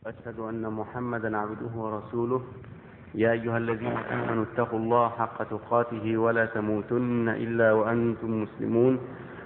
أشهد أن محمدا عبده ورسوله يا أيها الذين آمنوا اتقوا الله حق تقاته ولا تموتن إلا وأنتم مسلمون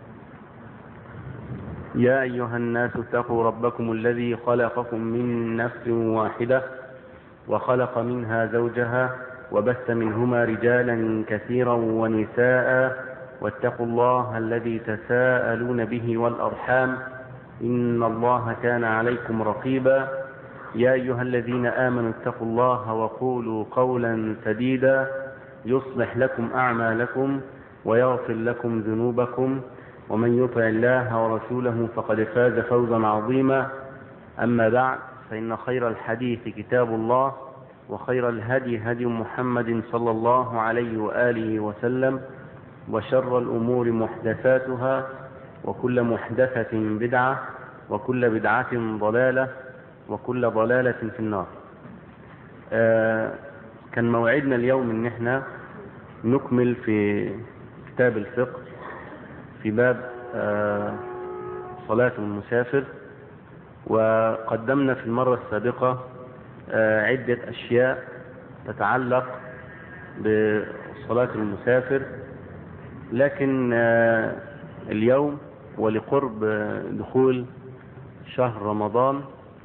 يا أيها الناس اتقوا ربكم الذي خلقكم من نفس واحدة وخلق منها زوجها وبث منهما رجالا كثيرا ونساء واتقوا الله الذي تساءلون به والأرحام إن الله كان عليكم رقيبا يا أيها الذين آمنوا اتقوا الله وقولوا قولا سديدا يصلح لكم أعمالكم ويغفر لكم ذنوبكم ومن يطع الله ورسوله فقد فاز فوزا عظيما أما بعد فإن خير الحديث كتاب الله وخير الهدي هدي محمد صلى الله عليه وآله وسلم وشر الأمور محدثاتها وكل محدثة بدعة وكل بدعة ضلالة وكل ضلالة في النار آه كان موعدنا اليوم ان احنا نكمل في كتاب الفقه في باب آه صلاة المسافر وقدمنا في المرة السابقة آه عدة أشياء تتعلق بصلاة المسافر لكن اليوم ولقرب دخول شهر رمضان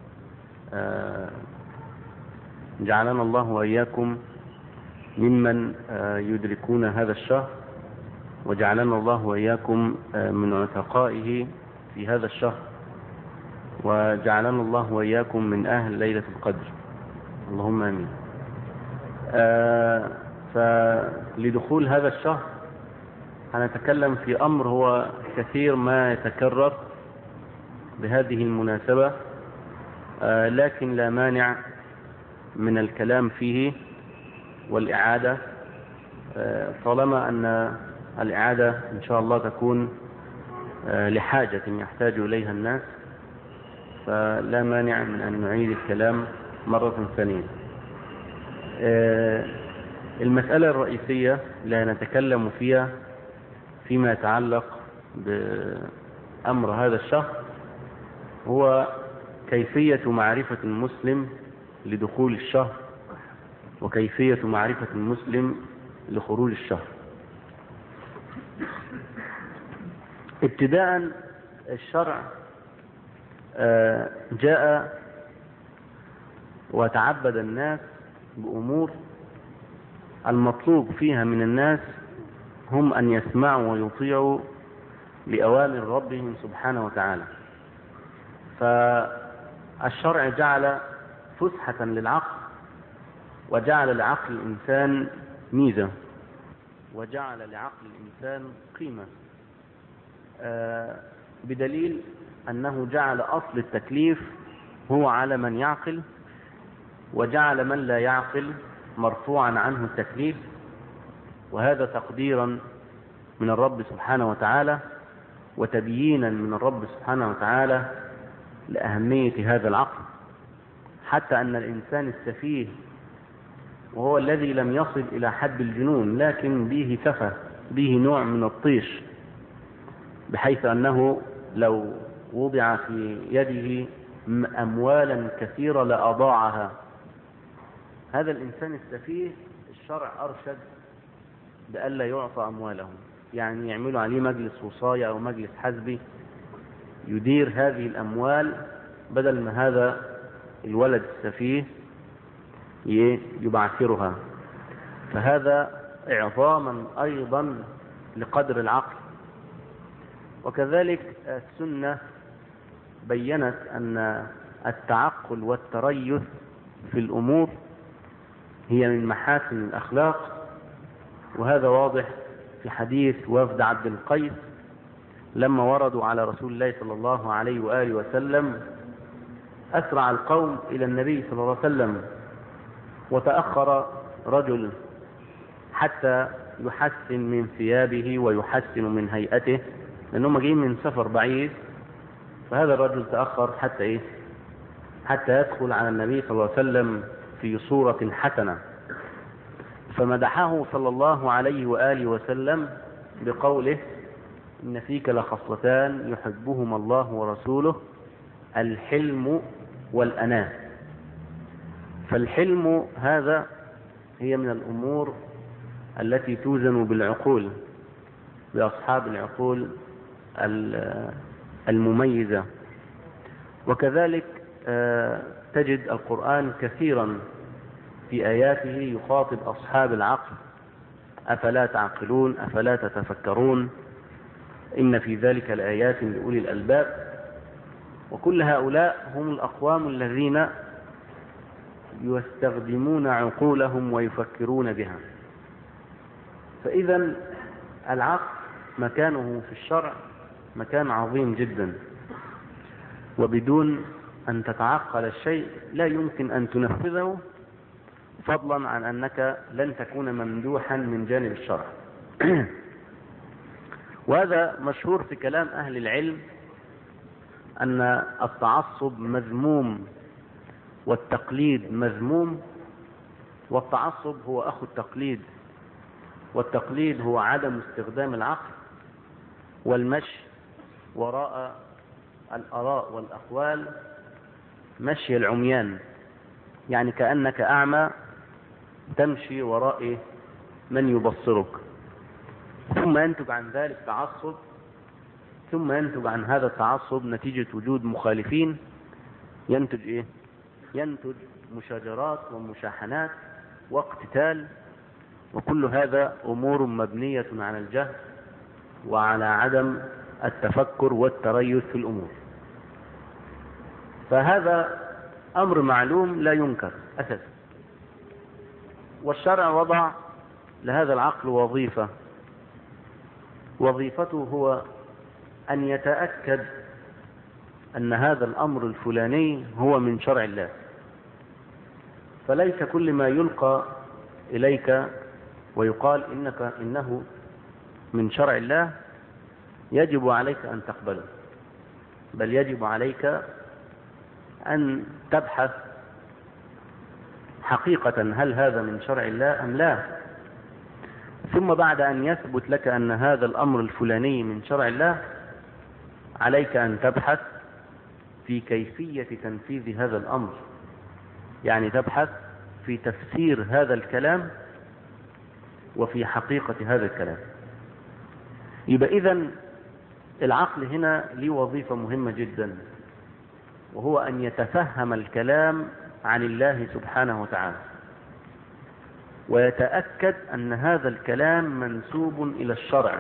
جعلنا الله وإياكم ممن يدركون هذا الشهر وجعلنا الله وإياكم من عتقائه في هذا الشهر وجعلنا الله وإياكم من أهل ليلة القدر اللهم آمين فلدخول هذا الشهر هنتكلم في أمر هو كثير ما يتكرر بهذه المناسبة آه لكن لا مانع من الكلام فيه والإعادة آه طالما أن الإعادة إن شاء الله تكون آه لحاجة يحتاج إليها الناس فلا مانع من أن نعيد الكلام مرة ثانية المسألة الرئيسية اللي نتكلم فيها فيما يتعلق بأمر هذا الشهر هو كيفية معرفة المسلم لدخول الشهر وكيفية معرفة المسلم لخروج الشهر ابتداء الشرع جاء وتعبد الناس بأمور المطلوب فيها من الناس هم أن يسمعوا ويطيعوا لأوامر ربهم سبحانه وتعالى فالشرع جعل فسحة للعقل وجعل لعقل الإنسان ميزة وجعل لعقل الإنسان قيمة بدليل أنه جعل أصل التكليف هو على من يعقل وجعل من لا يعقل مرفوعا عنه التكليف وهذا تقديرا من الرب سبحانه وتعالى وتبيينا من الرب سبحانه وتعالى لأهمية هذا العقل حتى أن الإنسان السفيه وهو الذي لم يصل إلى حد الجنون لكن به سفه به نوع من الطيش بحيث أنه لو وضع في يده أموالا كثيرة لأضاعها هذا الإنسان السفيه الشرع أرشد بألا يعطى أمواله يعني يعملوا عليه مجلس وصاية أو مجلس حزبي يدير هذه الأموال بدل ما هذا الولد السفيه يبعثرها فهذا إعظاما أيضا لقدر العقل وكذلك السنة بينت أن التعقل والتريث في الأمور هي من محاسن الأخلاق وهذا واضح في حديث وفد عبد القيس لما وردوا على رسول الله صلى الله عليه وآله وسلم أسرع القوم إلى النبي صلى الله عليه وسلم وتأخر رجل حتى يحسن من ثيابه ويحسن من هيئته لأنهم جايين من سفر بعيد فهذا الرجل تأخر حتى إيه حتى يدخل على النبي صلى الله عليه وسلم في صورة حسنة فمدحه صلى الله عليه وآله وسلم بقوله إن فيك لخصلتان يحبهما الله ورسوله الحلم والأناة فالحلم هذا هي من الأمور التي توزن بالعقول بأصحاب العقول المميزة وكذلك تجد القرآن كثيرا في آياته يخاطب أصحاب العقل أفلا تعقلون أفلا تتفكرون إن في ذلك الآيات لأولي الألباب وكل هؤلاء هم الأقوام الذين يستخدمون عقولهم ويفكرون بها فإذا العقل مكانه في الشرع مكان عظيم جدا وبدون أن تتعقل الشيء لا يمكن أن تنفذه فضلا عن أنك لن تكون ممدوحا من جانب الشرع وهذا مشهور في كلام أهل العلم أن التعصب مذموم والتقليد مذموم والتعصب هو أخو التقليد والتقليد هو عدم استخدام العقل والمشي وراء الآراء والأقوال مشي العميان يعني كأنك أعمى تمشي وراء من يبصرك ثم ينتج عن ذلك تعصب ثم ينتج عن هذا التعصب نتيجة وجود مخالفين ينتج ايه ينتج مشاجرات ومشاحنات واقتتال وكل هذا امور مبنية على الجهل وعلى عدم التفكر والتريث في الامور فهذا امر معلوم لا ينكر اساسا والشرع وضع لهذا العقل وظيفة وظيفته هو أن يتأكد أن هذا الأمر الفلاني هو من شرع الله فليس كل ما يلقى إليك ويقال إنك إنه من شرع الله يجب عليك أن تقبله بل يجب عليك أن تبحث حقيقة هل هذا من شرع الله أم لا ثم بعد أن يثبت لك أن هذا الأمر الفلاني من شرع الله عليك أن تبحث في كيفية تنفيذ هذا الأمر يعني تبحث في تفسير هذا الكلام وفي حقيقة هذا الكلام يبقى إذا العقل هنا ليه وظيفة مهمة جدا وهو أن يتفهم الكلام عن الله سبحانه وتعالى ويتأكد أن هذا الكلام منسوب إلى الشرع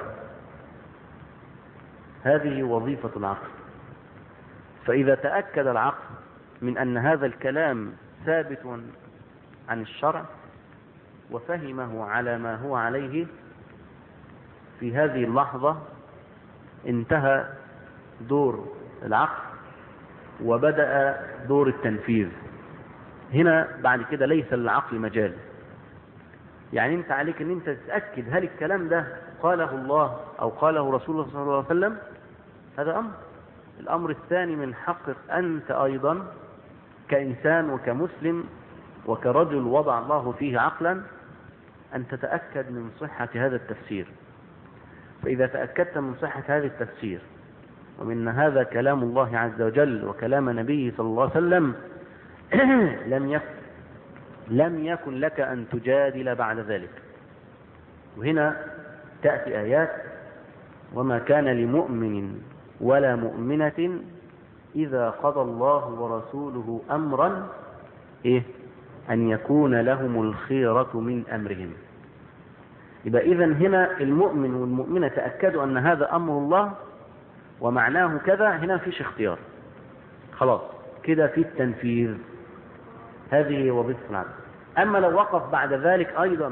هذه وظيفة العقل فإذا تأكد العقل من أن هذا الكلام ثابت عن الشرع وفهمه على ما هو عليه في هذه اللحظة انتهى دور العقل وبدأ دور التنفيذ هنا بعد كده ليس للعقل مجال يعني انت عليك ان انت تتأكد هل الكلام ده قاله الله او قاله رسول الله صلى الله عليه وسلم هذا امر الامر الثاني من حقك انت ايضا كانسان وكمسلم وكرجل وضع الله فيه عقلا ان تتأكد من صحة هذا التفسير فاذا تأكدت من صحة هذا التفسير ومن هذا كلام الله عز وجل وكلام نبيه صلى الله عليه وسلم لم يكن لم يكن لك أن تجادل بعد ذلك وهنا تأتي آيات وما كان لمؤمن ولا مؤمنة إذا قضى الله ورسوله أمرا إيه أن يكون لهم الخيرة من أمرهم يبقى إذا هنا المؤمن والمؤمنة تأكدوا أن هذا أمر الله ومعناه كذا هنا فيش اختيار خلاص كده في التنفيذ هذه وظيفة العبد أما لو وقف بعد ذلك أيضا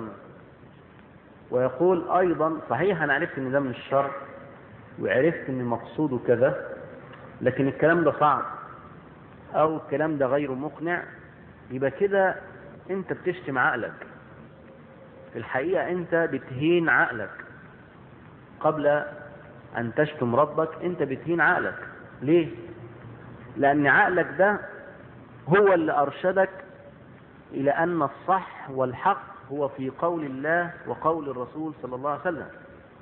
ويقول أيضا صحيح أنا عرفت أن ده من الشر وعرفت أن مقصوده كذا لكن الكلام ده صعب أو الكلام ده غير مقنع يبقى كده أنت بتشتم عقلك في الحقيقة أنت بتهين عقلك قبل أن تشتم ربك أنت بتهين عقلك ليه؟ لأن عقلك ده هو اللي أرشدك إلى أن الصح والحق هو في قول الله وقول الرسول صلى الله عليه وسلم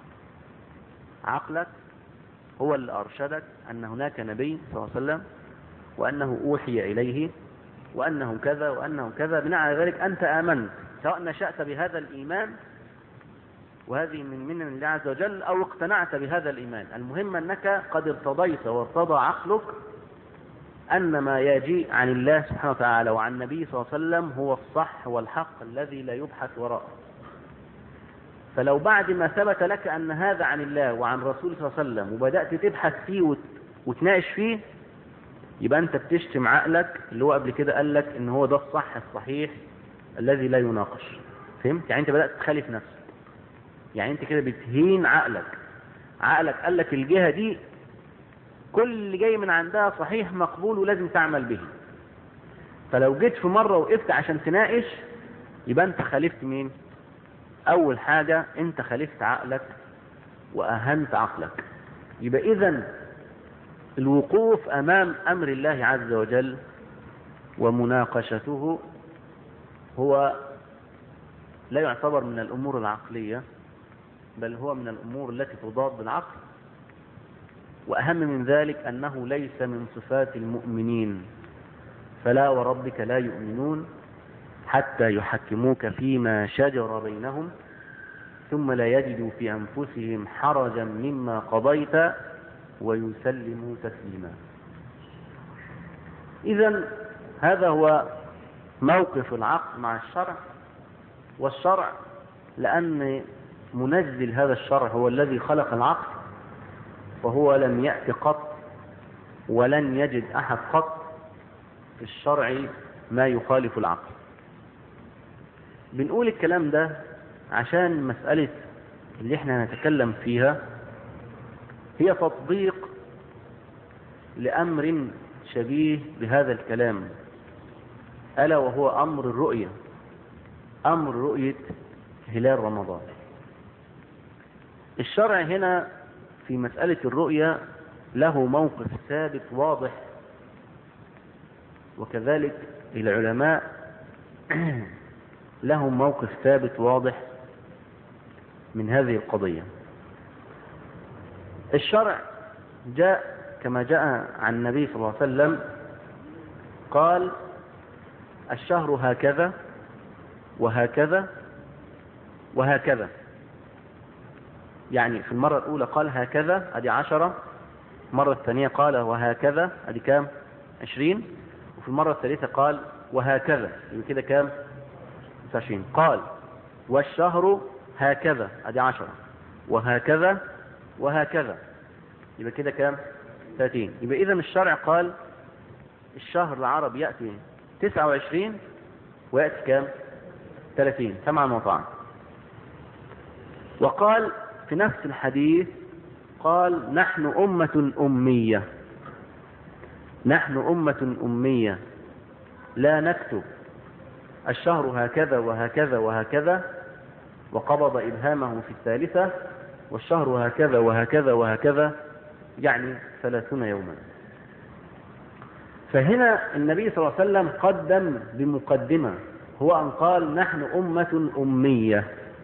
عقلك هو اللي أرشدك أن هناك نبي صلى الله عليه وسلم وأنه أوحي إليه وأنه كذا وأنه كذا بناء على ذلك أنت آمنت سواء نشأت بهذا الإيمان وهذه من من الله عز وجل أو اقتنعت بهذا الإيمان المهم أنك قد ارتضيت وارتضى عقلك أن ما يجيء عن الله سبحانه وتعالى وعن النبي صلى الله عليه وسلم هو الصح والحق الذي لا يبحث وراءه فلو بعد ما ثبت لك أن هذا عن الله وعن رسول صلى الله عليه وسلم وبدأت تبحث فيه وت... وتناقش فيه يبقى أنت بتشتم عقلك اللي هو قبل كده قال لك إن هو ده الصح الصحيح الذي لا يناقش فهمت؟ يعني أنت بدأت تخالف نفسك يعني أنت كده بتهين عقلك عقلك قال لك الجهة دي كل اللي جاي من عندها صحيح مقبول ولازم تعمل به فلو جيت في مرة وقفت عشان تناقش يبقى انت خالفت مين اول حاجة انت خالفت عقلك واهنت عقلك يبقى اذا الوقوف امام امر الله عز وجل ومناقشته هو لا يعتبر من الامور العقلية بل هو من الامور التي تضاد العقل وأهم من ذلك أنه ليس من صفات المؤمنين فلا وربك لا يؤمنون حتى يحكموك فيما شجر بينهم ثم لا يجدوا في أنفسهم حرجا مما قضيت ويسلموا تسليما إذا هذا هو موقف العقل مع الشرع والشرع لأن منزل هذا الشرع هو الذي خلق العقل وهو لم يأت قط ولن يجد أحد قط في الشرع ما يخالف العقل بنقول الكلام ده عشان مسألة اللي احنا نتكلم فيها هي تطبيق لأمر شبيه بهذا الكلام ألا وهو أمر الرؤية أمر رؤية هلال رمضان الشرع هنا في مسألة الرؤية له موقف ثابت واضح وكذلك العلماء لهم موقف ثابت واضح من هذه القضية الشرع جاء كما جاء عن النبي صلى الله عليه وسلم قال الشهر هكذا وهكذا وهكذا يعني في المرة الأولى قال هكذا أدي عشرة المرة الثانية قال وهكذا أدي كام عشرين وفي المرة الثالثة قال وهكذا يبقى كده كام عشرين قال والشهر هكذا أدي عشرة وهكذا وهكذا يبقى كده كام ثلاثين يبقى إذا الشرع قال الشهر العربي يأتي تسعة وعشرين ويأتي كام ثلاثين سمعا وطاعا وقال في نفس الحديث قال نحن أمة أمية نحن أمة أمية لا نكتب الشهر هكذا وهكذا وهكذا وقبض إبهامه في الثالثة والشهر هكذا وهكذا وهكذا يعني ثلاثون يوما فهنا النبي صلى الله عليه وسلم قدم بمقدمة هو أن قال نحن أمة أمية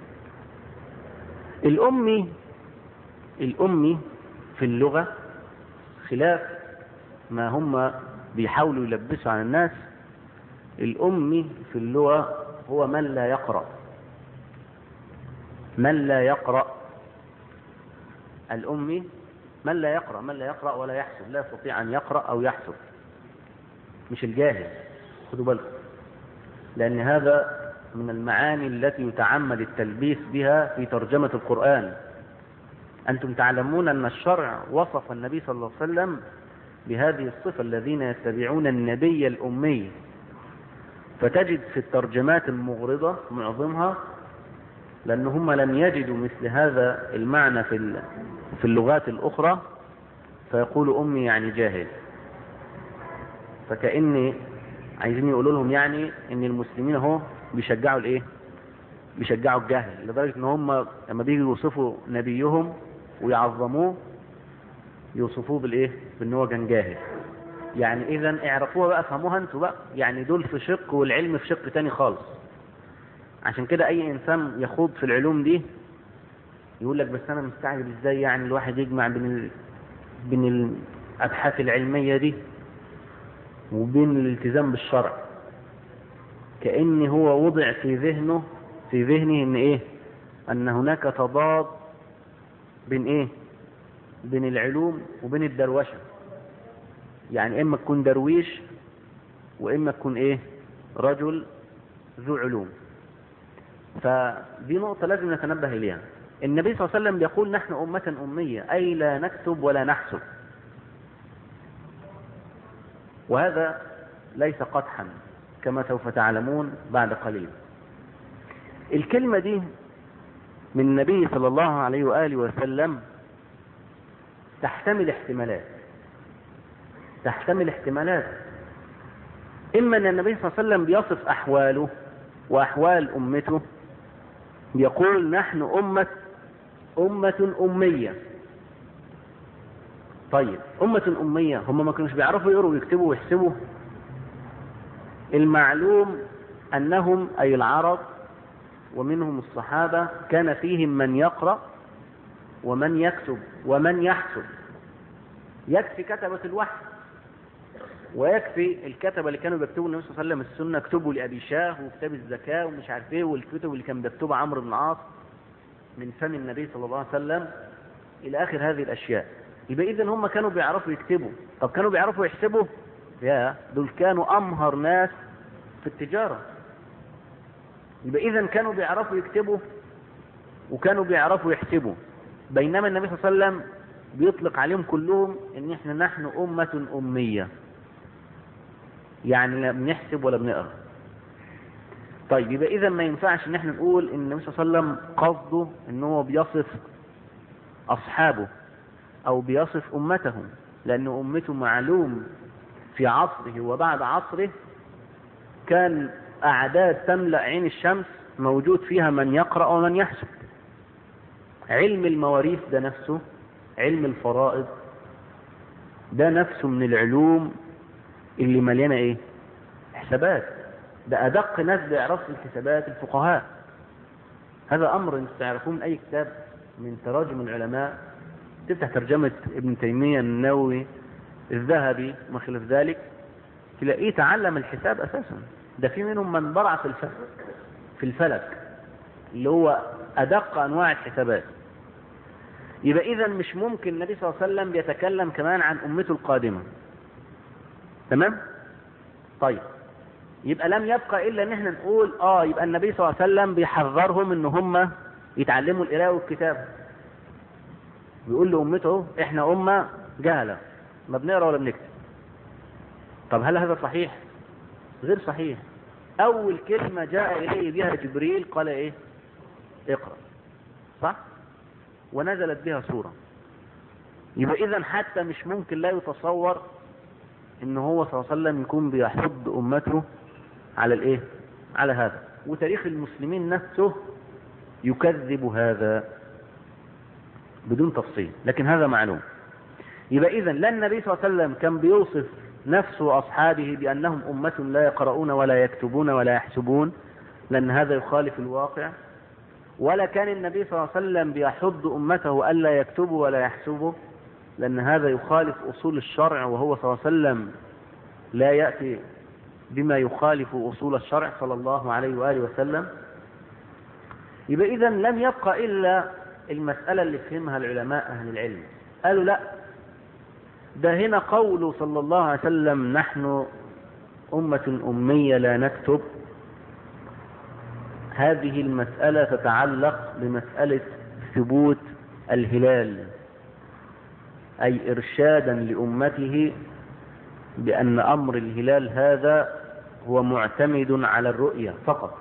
الأمي الأمي في اللغة خلاف ما هم بيحاولوا يلبسوا على الناس الأمي في اللغة هو من لا يقرأ من لا يقرأ الأمي من لا يقرأ من لا يقرأ ولا يحسب لا يستطيع أن يقرأ أو يحسب مش الجاهل خدوا بالكم لأن هذا من المعاني التي يتعمد التلبيس بها في ترجمة القرآن أنتم تعلمون أن الشرع وصف النبي صلى الله عليه وسلم بهذه الصفة الذين يتبعون النبي الأمي فتجد في الترجمات المغرضة معظمها لأن هم لم يجدوا مثل هذا المعنى في في اللغات الأخرى فيقول أمي يعني جاهل فكأني عايزين يقولوا لهم يعني ان المسلمين اهو بيشجعوا الايه بيشجعوا الجهل لدرجة ان هم لما بيجوا يوصفوا نبيهم ويعظموه يوصفوه بالايه بان هو كان جاهل يعني اذا اعرفوها بقى فهموها انتوا بقى يعني دول في شق والعلم في شق تاني خالص عشان كده اي انسان يخوض في العلوم دي يقول لك بس انا مستعجب ازاي يعني الواحد يجمع بين ال... بين الابحاث العلميه دي وبين الالتزام بالشرع كأن هو وضع في ذهنه في ذهنه ان ايه ان هناك تضاد بين ايه بين العلوم وبين الدروشة يعني اما تكون درويش واما تكون ايه رجل ذو علوم فدي نقطة لازم نتنبه إليها النبي صلى الله عليه وسلم يقول نحن أمة أمية أي لا نكتب ولا نحسب وهذا ليس قدحا كما سوف تعلمون بعد قليل الكلمة دي من النبي صلى الله عليه وآله وسلم تحتمل احتمالات تحتمل احتمالات إما أن النبي صلى الله عليه وسلم بيصف أحواله وأحوال أمته يقول نحن أمة أمة أمية طيب أمة أمية هم ما كانوش بيعرفوا يقروا ويكتبوا ويحسبوا المعلوم أنهم أي العرب ومنهم الصحابة كان فيهم من يقرأ ومن يكتب ومن يحسب يكفي كتبة الوحي ويكفي الكتبة اللي كانوا بيكتبوا النبي صلى الله عليه وسلم السنة اكتبوا لأبي شاه وكتاب الزكاة ومش عارف ايه والكتب اللي كان بيكتبها عمرو بن العاص من فم النبي صلى الله عليه وسلم إلى آخر هذه الأشياء يبقى إذا هم كانوا بيعرفوا يكتبوا طب كانوا بيعرفوا يحسبوا يا دول كانوا أمهر ناس في التجارة يبقى إذا كانوا بيعرفوا يكتبوا وكانوا بيعرفوا يحسبوا بينما النبي صلى الله عليه وسلم بيطلق عليهم كلهم ان احنا نحن أمة أمية يعني لا بنحسب ولا بنقرا طيب يبقى اذا ما ينفعش ان احنا نقول ان النبي صلى الله عليه وسلم قصده ان هو بيصف اصحابه او بيصف امته لان امته معلوم في عصره وبعد عصره كان اعداد تملا عين الشمس موجود فيها من يقرا ومن يحسب علم المواريث ده نفسه علم الفرائض ده نفسه من العلوم اللي مليانه ايه حسابات ده ادق ناس بيعرفوا الحسابات الفقهاء هذا امر انتم تعرفون اي كتاب من تراجم العلماء تفتح ترجمة ابن تيمية النووي الذهبي ما خلاف ذلك تلاقيه تعلم الحساب اساسا ده في منهم من برع في الفلك في الفلك اللي هو ادق انواع الحسابات يبقى اذا مش ممكن النبي صلى الله عليه وسلم بيتكلم كمان عن امته القادمه تمام طيب يبقى لم يبقى الا ان احنا نقول اه يبقى النبي صلى الله عليه وسلم بيحذرهم ان هم يتعلموا القراءه والكتابه بيقول لامته احنا امه جهله ما بنقرا ولا بنكتب طب هل هذا صحيح غير صحيح اول كلمه جاء اليه بها جبريل قال ايه اقرا صح ونزلت بها سوره يبقى اذا حتى مش ممكن لا يتصور ان هو صلى الله عليه وسلم يكون بيحض امته على الايه على هذا وتاريخ المسلمين نفسه يكذب هذا بدون تفصيل لكن هذا معلوم يبقى اذا لا النبي صلى الله عليه وسلم كان بيوصف نفسه واصحابه بانهم امه لا يقرؤون ولا يكتبون ولا يحسبون لان هذا يخالف الواقع ولا كان النبي صلى الله عليه وسلم بيحض امته الا يكتبوا ولا يحسبوا لأن هذا يخالف أصول الشرع وهو صلى الله عليه وسلم لا يأتي بما يخالف أصول الشرع صلى الله عليه وآله وسلم يبقى إذا لم يبقى إلا المسألة اللي فهمها العلماء أهل العلم قالوا لا ده هنا قوله صلى الله عليه وسلم نحن أمة أمية لا نكتب هذه المسألة تتعلق بمسألة ثبوت الهلال أي إرشادا لأمته بأن أمر الهلال هذا هو معتمد على الرؤية فقط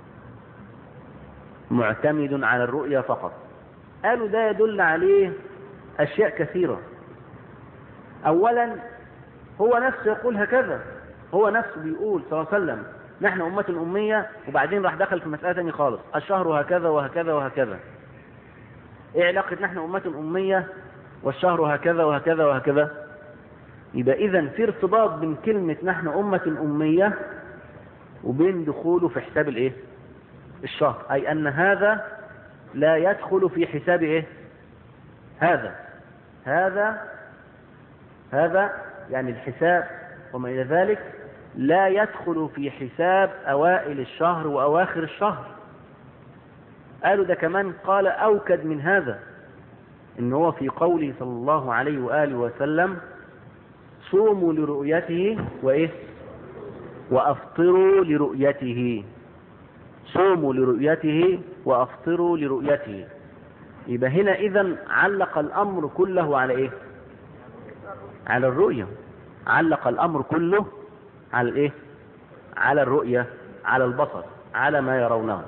معتمد على الرؤية فقط قالوا ده يدل عليه أشياء كثيرة أولا هو نفسه يقول هكذا هو نفسه بيقول صلى الله عليه وسلم نحن أمة أمية وبعدين راح دخل في مسألة ثانية خالص الشهر هكذا وهكذا وهكذا ايه علاقة نحن أمة أمية والشهر هكذا وهكذا وهكذا يبقى إذا في ارتباط بين كلمة نحن أمة أمية وبين دخوله في حساب الايه الشهر أي أن هذا لا يدخل في حساب ايه هذا هذا هذا يعني الحساب وما إلى ذلك لا يدخل في حساب أوائل الشهر وأواخر الشهر قالوا ده كمان قال أوكد من هذا إن هو في قوله صلى الله عليه وآله وسلم صوموا لرؤيته وإيه وأفطروا لرؤيته صوموا لرؤيته وأفطروا لرؤيته يبقى هنا إذا علق الأمر كله على إيه على الرؤية علق الأمر كله على الإيه على الرؤية على البصر على ما يرونه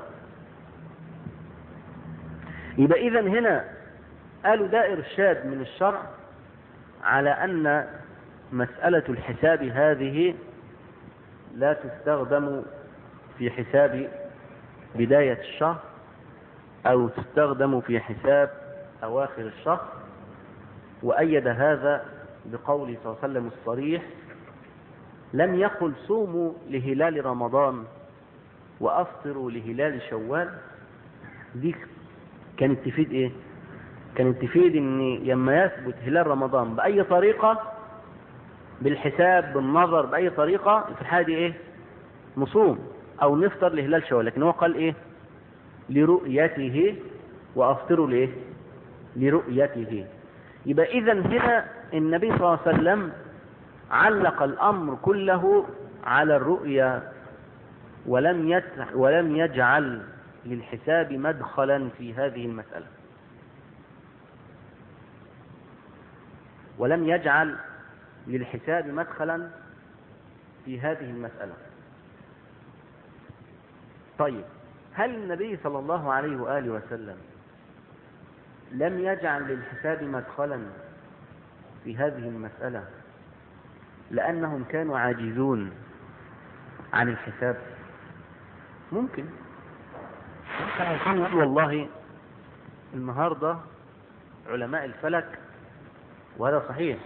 يبقى إذا هنا قالوا ده إرشاد من الشرع على أن مسألة الحساب هذه لا تستخدم في حساب بداية الشهر أو تستخدم في حساب أواخر الشهر وأيد هذا بقوله صلى الله عليه وسلم الصريح لم يقل صوموا لهلال رمضان وأفطروا لهلال شوال دي كانت تفيد ايه كانت تفيد ان لما يثبت هلال رمضان بأي طريقة بالحساب بالنظر بأي طريقة في الحالة دي ايه نصوم او نفطر لهلال شوال لكن هو قال ايه لرؤيته وافطروا لايه لرؤيته يبقى اذا هنا النبي صلى الله عليه وسلم علق الامر كله على الرؤيا ولم ولم يجعل للحساب مدخلا في هذه المسألة ولم يجعل للحساب مدخلا في هذه المسألة طيب هل النبي صلى الله عليه وآله وسلم لم يجعل للحساب مدخلا في هذه المسألة لأنهم كانوا عاجزون عن الحساب ممكن ممكن يقول والله النهاردة علماء الفلك وهذا صحيح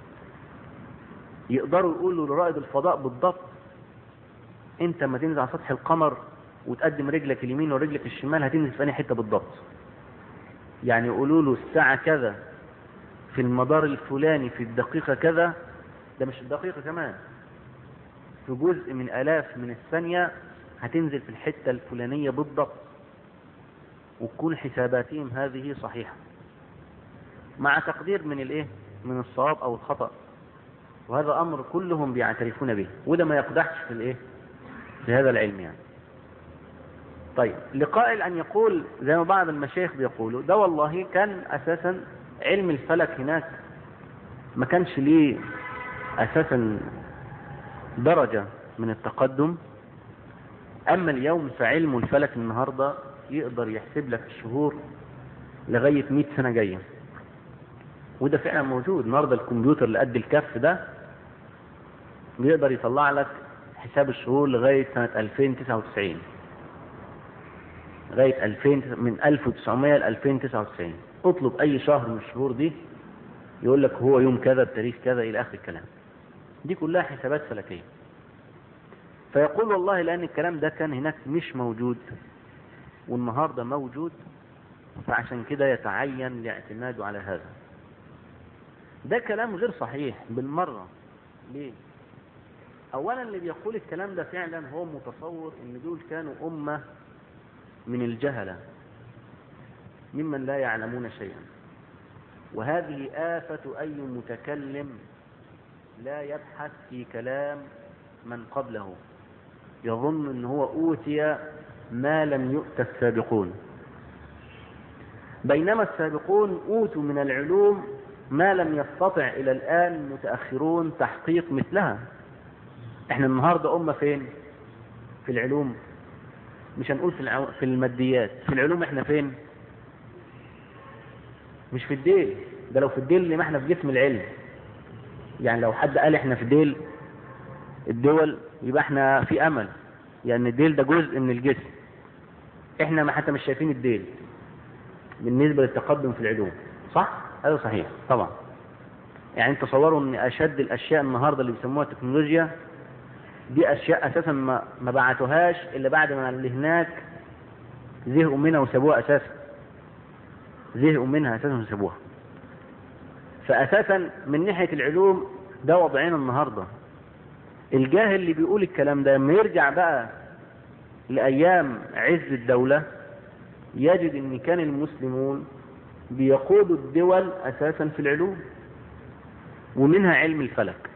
يقدروا يقولوا لرائد الفضاء بالضبط انت ما تنزل على سطح القمر وتقدم رجلك اليمين ورجلك الشمال هتنزل في أي حتة بالضبط يعني يقولوا له الساعة كذا في المدار الفلاني في الدقيقة كذا ده مش الدقيقة كمان في جزء من آلاف من الثانية هتنزل في الحتة الفلانية بالضبط وتكون حساباتهم هذه صحيحة مع تقدير من الايه من الصواب او الخطأ وهذا امر كلهم بيعترفون به وده ما يقدحش في الايه في هذا العلم يعني طيب لقائل ان يقول زي ما بعض المشايخ بيقولوا ده والله كان اساسا علم الفلك هناك ما كانش ليه اساسا درجة من التقدم اما اليوم فعلم الفلك النهاردة يقدر يحسب لك الشهور لغاية 100 سنة جاية وده فعلا موجود النهاردة الكمبيوتر اللي قد الكف ده بيقدر يطلع لك حساب الشهور لغاية سنة 2099 لغاية 2000 من 1900 ل 2099 اطلب اي شهر من الشهور دي يقول لك هو يوم كذا بتاريخ كذا الى اخر الكلام دي كلها حسابات فلكية فيقول والله لان الكلام ده كان هناك مش موجود والنهاردة موجود فعشان كده يتعين الاعتماد على هذا ده كلام غير صحيح بالمرة ليه اولا اللي بيقول الكلام ده فعلا هو متصور ان دول كانوا امة من الجهلة ممن لا يعلمون شيئا وهذه آفة أي متكلم لا يبحث في كلام من قبله يظن ان هو أوتي ما لم يؤت السابقون بينما السابقون أوتوا من العلوم ما لم يستطع إلى الآن المتأخرون تحقيق مثلها احنا النهاردة أمة فين في العلوم مش هنقول في, العو... في الماديات في العلوم احنا فين مش في الديل ده لو في الديل اللي ما احنا في جسم العلم يعني لو حد قال احنا في ديل الدول يبقى احنا في امل يعني الديل ده جزء من الجسم احنا ما حتى مش شايفين الديل بالنسبة للتقدم في العلوم صح؟ هذا صحيح طبعا يعني تصوروا ان اشد الاشياء النهاردة اللي بيسموها تكنولوجيا دي اشياء اساسا ما, ما بعتوهاش الا بعد ما اللي هناك زهقوا منها وسابوها اساسا زهقوا منها اساسا وسابوها فاساسا من ناحية العلوم ده وضعنا النهاردة الجاهل اللي بيقول الكلام ده لما يرجع بقى لأيام عز الدولة يجد ان كان المسلمون بيقودوا الدول اساسا في العلوم ومنها علم الفلك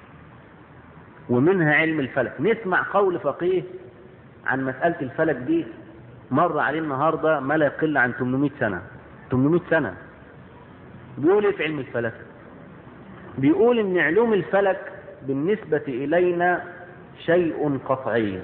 ومنها علم الفلك نسمع قول فقيه عن مسألة الفلك دي مر عليه النهاردة ما لا يقل عن 800 سنة 800 سنة بيقول ايه في علم الفلك بيقول ان علوم الفلك بالنسبة الينا شيء قطعي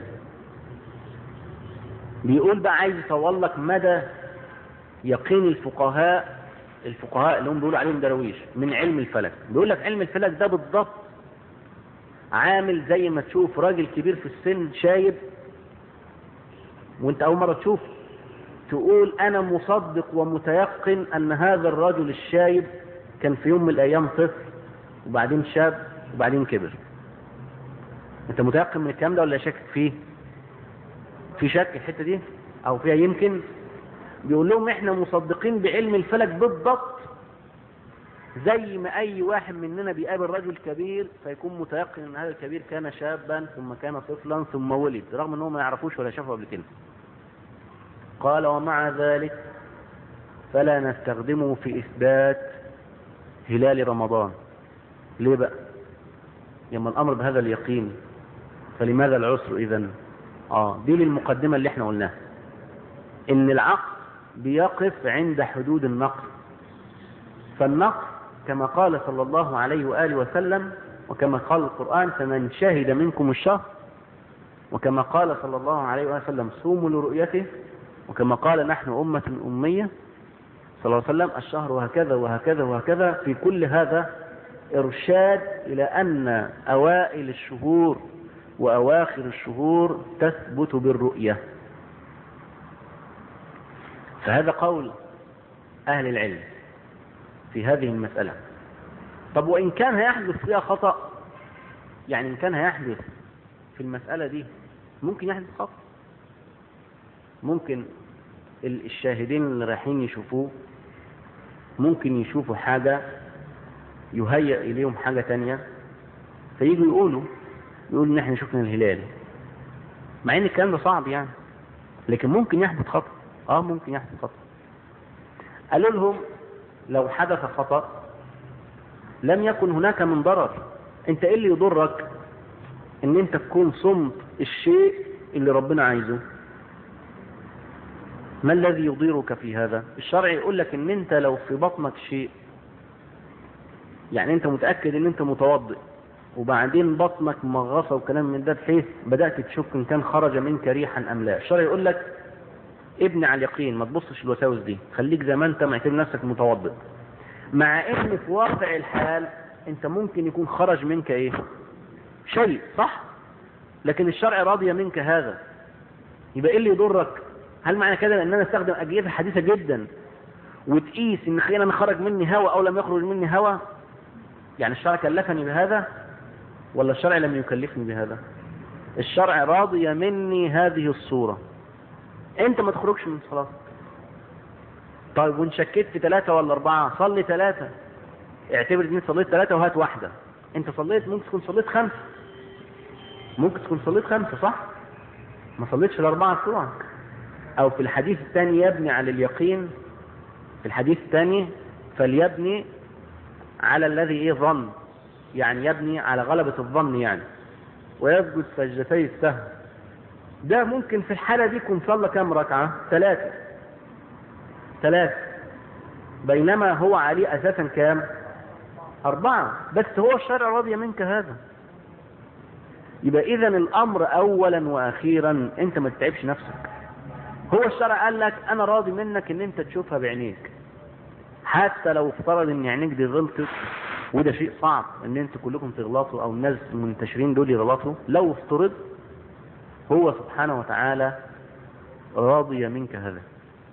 بيقول بقى عايز يصور لك مدى يقين الفقهاء الفقهاء اللي هم بيقولوا عليهم درويش من علم الفلك بيقول لك علم الفلك ده بالضبط عامل زي ما تشوف راجل كبير في السن شايب وانت اول مرة تشوف تقول انا مصدق ومتيقن ان هذا الرجل الشايب كان في يوم من الايام طفل وبعدين شاب وبعدين كبر انت متيقن من الكلام ده ولا شاكك فيه في شك الحتة دي او فيها يمكن بيقول لهم احنا مصدقين بعلم الفلك بالضبط زي ما اي واحد مننا بيقابل رجل كبير فيكون متيقن ان هذا الكبير كان شابا ثم كان طفلا ثم ولد رغم انهم ما يعرفوش ولا شافوا قبل كده قال ومع ذلك فلا نستخدمه في اثبات هلال رمضان ليه بقى لما الامر بهذا اليقين فلماذا العسر اذا اه دي للمقدمة اللي احنا قلناها ان العقل بيقف عند حدود النقل فالنقل كما قال صلى الله عليه وآله وسلم وكما قال القرآن فمن شهد منكم الشهر وكما قال صلى الله عليه وسلم صوموا لرؤيته وكما قال نحن أمة أمية صلى الله عليه وسلم الشهر وهكذا وهكذا وهكذا في كل هذا إرشاد إلى أن أوائل الشهور وأواخر الشهور تثبت بالرؤية فهذا قول أهل العلم في هذه المسألة طب وإن كان هيحدث فيها خطأ يعني إن كان هيحدث في المسألة دي ممكن يحدث خطأ ممكن الشاهدين اللي رايحين يشوفوه ممكن يشوفوا حاجة يهيأ إليهم حاجة تانية فييجوا يقولوا يقولوا إن إحنا شفنا الهلال مع إن الكلام ده صعب يعني لكن ممكن يحدث خطأ اه ممكن يحدث خطأ قالوا لهم لو حدث خطأ لم يكن هناك من ضرر انت ايه اللي يضرك ان انت تكون صمت الشيء اللي ربنا عايزه ما الذي يضيرك في هذا الشرع يقول لك ان انت لو في بطنك شيء يعني انت متأكد ان انت متوضئ وبعدين بطنك مغصة وكلام من ده بحيث بدأت تشك ان كان خرج منك ريحا ام لا الشرع يقول لك ابني على اليقين ما تبصش الوساوس دي خليك زي ما انت معتبر نفسك متوضئ مع ان في واقع الحال انت ممكن يكون خرج منك ايه شيء صح لكن الشرع راضي منك هذا يبقى ايه اللي يضرك هل معنى كده ان انا استخدم اجهزه حديثه جدا وتقيس ان انا خرج مني هواء او لم يخرج مني هواء يعني الشرع كلفني بهذا ولا الشرع لم يكلفني بهذا الشرع راضي مني هذه الصورة انت ما تخرجش من صلاتك طيب وان شكيت في ثلاثة ولا اربعة صلي ثلاثة اعتبر ان صليت ثلاثة وهات واحدة انت صليت ممكن تكون صليت خمسة ممكن تكون صليت خمسة صح ما صليتش الاربعة بتوعك او في الحديث الثاني يبني على اليقين في الحديث الثاني فليبني على الذي ايه ظن يعني يبني على غلبة الظن يعني ويسجد سجدتي السهو ده ممكن في الحالة دي يكون صلى كام ركعة ثلاثة ثلاثة بينما هو عليه أساسا كام أربعة بس هو الشرع راضي منك هذا يبقى إذا الأمر أولا وأخيرا أنت ما تتعبش نفسك هو الشرع قال لك أنا راضي منك إن أنت تشوفها بعينيك حتى لو افترض إن عينيك دي غلطت وده شيء صعب ان انتوا كلكم تغلطوا او الناس المنتشرين دول يغلطوا لو افترض هو سبحانه وتعالى راضي منك هذا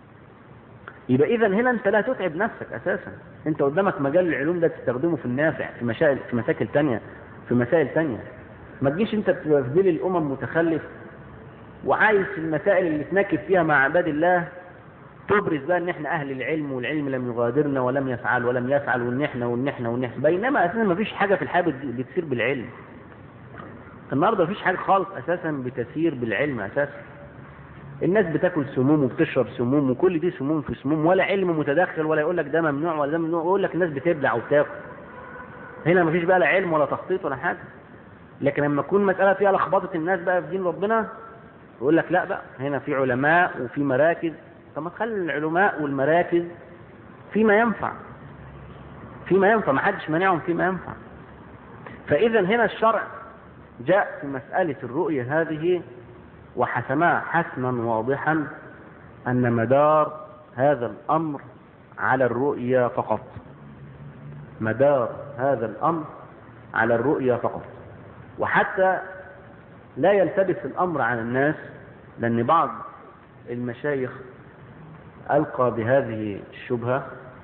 يبقى اذا هنا انت لا تتعب نفسك اساسا انت قدامك مجال العلوم ده تستخدمه في النافع في مشاكل في مشاكل تانية في مسائل تانية ما تجيش انت في ديل الامم متخلف وعايز في المسائل اللي تناكب فيها مع عباد الله تبرز بقى ان احنا اهل العلم والعلم لم يغادرنا ولم يفعل ولم يفعل وان احنا وان احنا وان احنا بينما اساسا ما فيش حاجه في الحياه بتصير بالعلم النهارده مفيش حاجه خالص اساسا بتسير بالعلم اساسا الناس بتاكل سموم وبتشرب سموم وكل دي سموم في سموم ولا علم متدخل ولا يقول لك ده ممنوع ولا ده ممنوع يقول لك الناس بتبلع وبتاكل هنا مفيش بقى لا علم ولا تخطيط ولا حاجه لكن لما تكون مساله فيها لخبطه الناس بقى في دين ربنا يقول لك لا بقى هنا في علماء وفي مراكز طب ما تخلي العلماء والمراكز فيما ينفع فيما ينفع ما حدش مانعهم فيما ينفع فاذا هنا الشرع جاء في مسألة الرؤية هذه وحسمها حسما واضحا أن مدار هذا الأمر على الرؤية فقط مدار هذا الأمر على الرؤية فقط وحتى لا يلتبس الأمر على الناس لأن بعض المشايخ ألقى بهذه الشبهة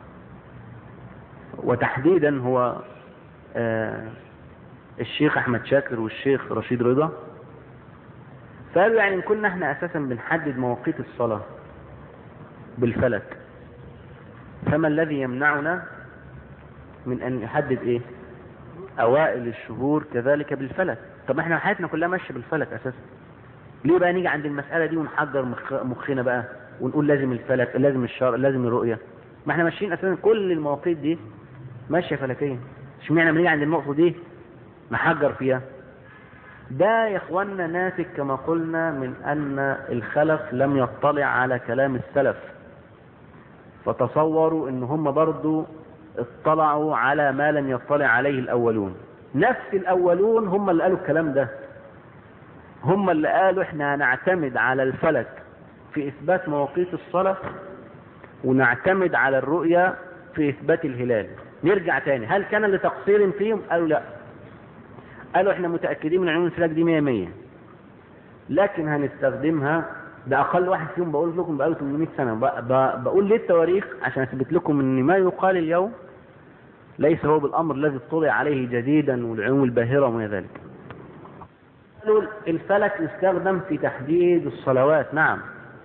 وتحديدا هو آه الشيخ أحمد شاكر والشيخ رشيد رضا فقالوا يعني إن كنا احنا أساسا بنحدد مواقيت الصلاة بالفلك فما الذي يمنعنا من أن نحدد إيه أوائل الشهور كذلك بالفلك طب احنا حياتنا كلها ماشية بالفلك أساسا ليه بقى نيجي عند المسألة دي ونحضر مخ... مخنا بقى ونقول لازم الفلك لازم الشرع لازم الرؤية ما احنا ماشيين أساسا كل المواقيت دي ماشية فلكيا اشمعنى بنيجي عند النقطة دي نحجر فيها ده يا اخوانا ناتج كما قلنا من ان الخلف لم يطلع على كلام السلف فتصوروا ان هم برضو اطلعوا على ما لم يطلع عليه الاولون نفس الاولون هم اللي قالوا الكلام ده هم اللي قالوا احنا هنعتمد على الفلك في اثبات مواقيت الصلاة ونعتمد على الرؤية في اثبات الهلال نرجع تاني هل كان لتقصير فيهم قالوا لا قالوا احنا متأكدين من علوم الفلك دي 100 100 لكن هنستخدمها ده اقل واحد فيهم بقول لكم بقاله 800 سنة بقول ليه التواريخ عشان اثبت لكم ان ما يقال اليوم ليس هو بالامر الذي اطلع عليه جديدا والعلوم الباهرة وما ذلك قالوا الفلك يستخدم في تحديد الصلوات نعم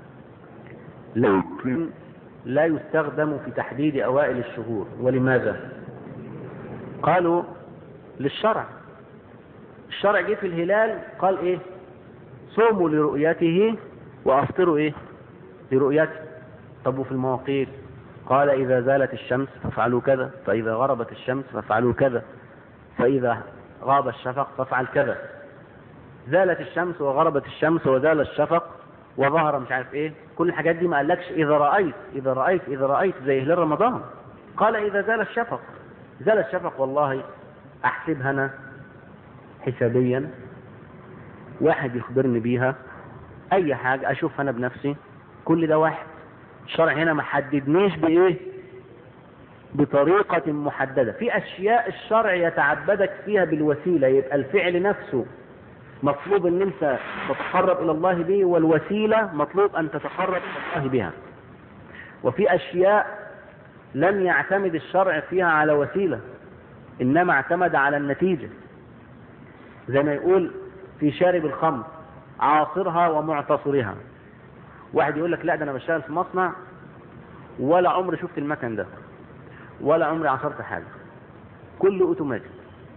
لكن لا يستخدم في تحديد اوائل الشهور ولماذا قالوا للشرع الشرع جه في الهلال قال ايه صوموا لرؤيته وافطروا ايه لرؤيته طب وفي المواقيت قال اذا زالت الشمس فافعلوا كذا فاذا غربت الشمس فافعلوا كذا فاذا غاب الشفق فافعل كذا زالت الشمس وغربت الشمس وزال الشفق وظهر مش عارف ايه كل الحاجات دي ما قالكش اذا رايت اذا رايت اذا رايت زي هلال رمضان قال اذا زال الشفق زال الشفق والله احسبها انا حسابيا واحد يخبرني بيها اي حاجة اشوف انا بنفسي كل ده واحد الشرع هنا ما حددنيش بايه بطريقة محددة في اشياء الشرع يتعبدك فيها بالوسيلة يبقى الفعل نفسه مطلوب ان انت تتقرب الى الله به والوسيلة مطلوب ان تتقرب الى الله بها وفي اشياء لم يعتمد الشرع فيها على وسيلة انما اعتمد على النتيجة زي ما يقول في شارب الخمر عاصرها ومعتصرها واحد يقول لك لا ده انا بشتغل في مصنع ولا عمري شفت المكن ده ولا عمري عصرت حاجة كله اوتوماتيك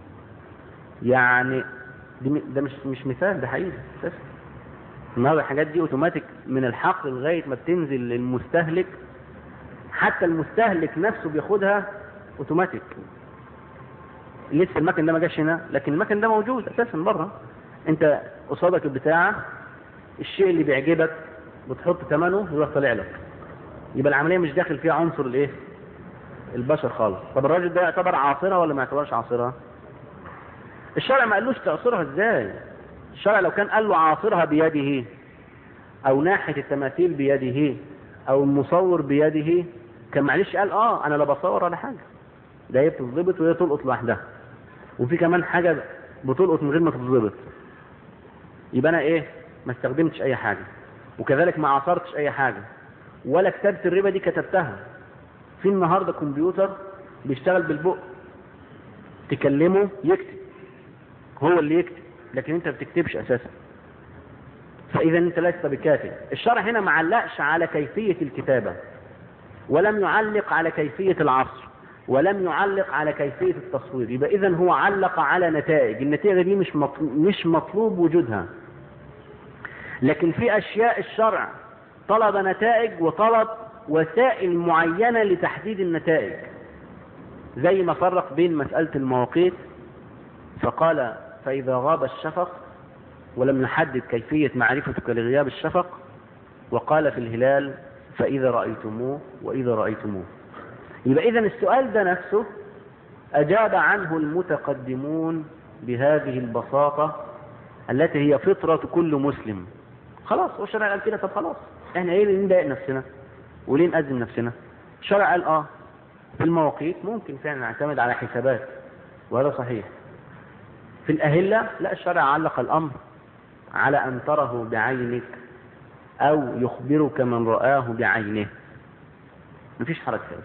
يعني ده مش مش مثال ده حقيقي اساسا النهارده الحاجات دي اوتوماتيك من الحقل لغايه ما بتنزل للمستهلك حتى المستهلك نفسه بياخدها اوتوماتيك لسه المكن ده ما جاش هنا لكن المكن ده موجود اساسا بره انت قصادك البتاعه الشيء اللي بيعجبك بتحط ثمنه يروح طالع لك يبقى العمليه مش داخل فيها عنصر الايه البشر خالص طب الراجل ده يعتبر عاصره ولا ما يعتبرش عاصره الشرع ما قالوش تعصرها ازاي الشرع لو كان قال له عاصرها بيده او ناحيه التماثيل بيده او المصور بيده كان معلش قال اه انا لا بصور ولا حاجه ده هي بتتظبط وهي تلقط لوحدها وفي كمان حاجه بتلقط من غير ما تتظبط يبقى انا ايه ما استخدمتش اي حاجه وكذلك ما عصرتش اي حاجه ولا كتابه الربا دي كتبتها في النهارده كمبيوتر بيشتغل بالبق تكلمه يكتب هو اللي يكتب لكن انت ما بتكتبش اساسا فاذا انت لست بكاتب الشرع هنا ما علقش على كيفيه الكتابه ولم يعلق على كيفيه العصر ولم يعلق على كيفية التصوير يبقى إذا هو علق على نتائج النتيجة دي مش مطلوب, مش مطلوب وجودها لكن في أشياء الشرع طلب نتائج وطلب وسائل معينة لتحديد النتائج زي ما فرق بين مسألة المواقيت فقال فإذا غاب الشفق ولم نحدد كيفية معرفتك لغياب الشفق وقال في الهلال فإذا رأيتموه وإذا رأيتموه يبقى إذا السؤال ده نفسه أجاب عنه المتقدمون بهذه البساطة التي هي فطرة كل مسلم خلاص هو الشرع قال كده طب خلاص احنا ايه اللي نضايق نفسنا وليه نأذن نفسنا الشرع قال اه في المواقيت ممكن فعلا نعتمد على حسابات وهذا صحيح في الأهلة لا الشرع علق الأمر على أن تره بعينك أو يخبرك من رآه بعينه مفيش حرج فيه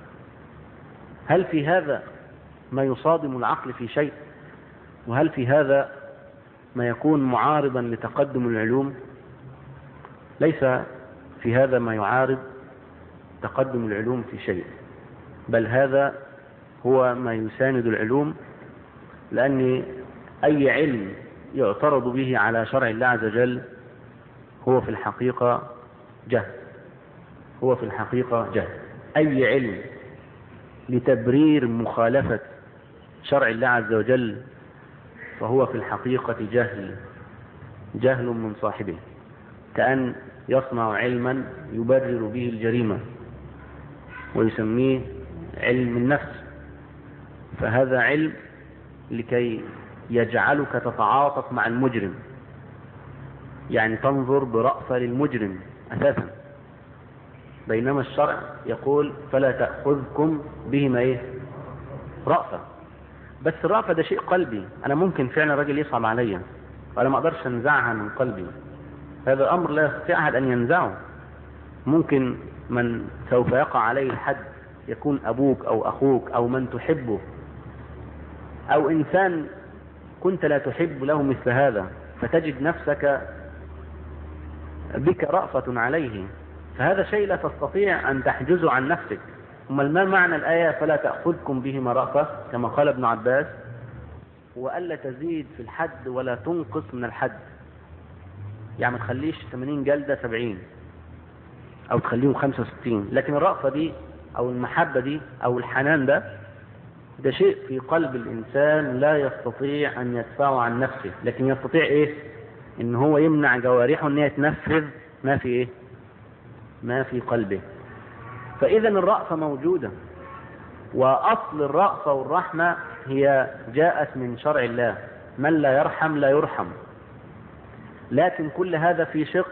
هل في هذا ما يصادم العقل في شيء وهل في هذا ما يكون معارضا لتقدم العلوم ليس في هذا ما يعارض تقدم العلوم في شيء بل هذا هو ما يساند العلوم لأن أي علم يعترض به على شرع الله عز وجل هو في الحقيقة جهل هو في الحقيقة جهل أي علم لتبرير مخالفة شرع الله عز وجل فهو في الحقيقة جهل جهل من صاحبه كأن يصنع علما يبرر به الجريمة ويسميه علم النفس فهذا علم لكي يجعلك تتعاطف مع المجرم يعني تنظر برأفة للمجرم أساسا بينما الشرع يقول فلا تأخذكم بهما ايه رأفة بس الرأفة ده شيء قلبي أنا ممكن فعلا راجل يصعب عليا وأنا ما أقدرش أنزعها من قلبي هذا أمر لا يستطيع أحد أن ينزعه ممكن من سوف يقع عليه الحد يكون أبوك أو أخوك أو من تحبه أو إنسان كنت لا تحب له مثل هذا فتجد نفسك بك رأفة عليه فهذا شيء لا تستطيع أن تحجزه عن نفسك ثم ما معنى الآية فلا تأخذكم بهما رأفة كما قال ابن عباس وألا تزيد في الحد ولا تنقص من الحد يعني ما تخليش 80 جلدة 70 أو تخليهم 65 لكن الرأفة دي أو المحبة دي أو الحنان ده ده شيء في قلب الإنسان لا يستطيع أن يدفعه عن نفسه لكن يستطيع إيه إن هو يمنع جوارحه أن هي تنفذ ما في إيه ما في قلبه فإذا الرأفة موجودة وأصل الرأفة والرحمة هي جاءت من شرع الله من لا يرحم لا يرحم لكن كل هذا في شق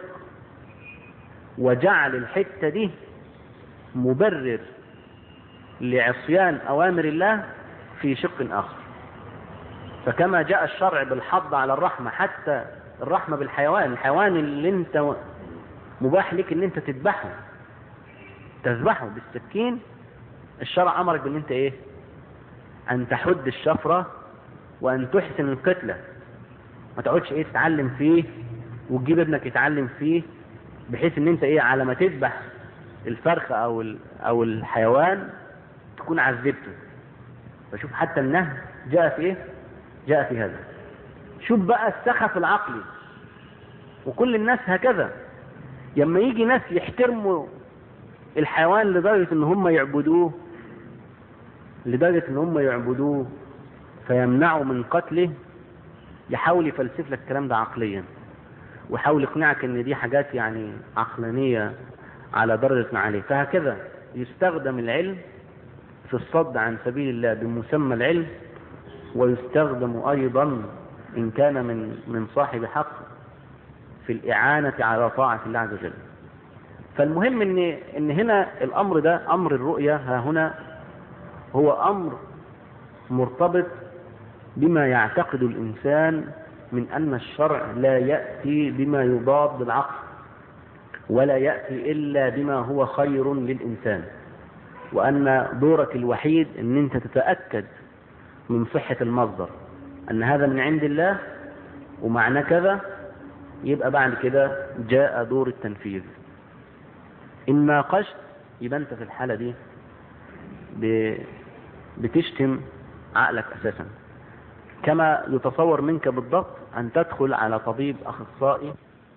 وجعل الحتة دي مبرر لعصيان أوامر الله في شق آخر فكما جاء الشرع بالحض على الرحمة حتى الرحمة بالحيوان الحيوان اللي انت مباح لك ان انت تذبحه تذبحه بالسكين الشرع امرك بان انت ايه ان تحد الشفرة وان تحسن القتلة ما تقعدش ايه تتعلم فيه وتجيب ابنك يتعلم فيه بحيث ان انت ايه على ما تذبح الفرخ او او الحيوان تكون عذبته فشوف حتى النهي جاء في ايه جاء في هذا شوف بقى السخف العقلي وكل الناس هكذا لما يجي ناس يحترموا الحيوان لدرجة ان هم يعبدوه لدرجة ان هم يعبدوه فيمنعوا من قتله يحاول يفلسف لك الكلام ده عقليا ويحاول يقنعك ان دي حاجات يعني عقلانية على درجة عليه فهكذا يستخدم العلم في الصد عن سبيل الله بمسمى العلم ويستخدم ايضا ان كان من من صاحب حق في الإعانة على طاعة الله عز وجل فالمهم ان ان هنا الامر ده امر الرؤية ها هنا هو امر مرتبط بما يعتقد الانسان من ان الشرع لا يأتي بما يضاد العقل ولا يأتي الا بما هو خير للانسان وان دورك الوحيد ان انت تتأكد من صحة المصدر ان هذا من عند الله ومعنى كذا يبقى بعد كده جاء دور التنفيذ إن ناقشت يبقى أنت في الحالة دي بتشتم عقلك أساسا كما يتصور منك بالضبط أن تدخل على طبيب أخصائي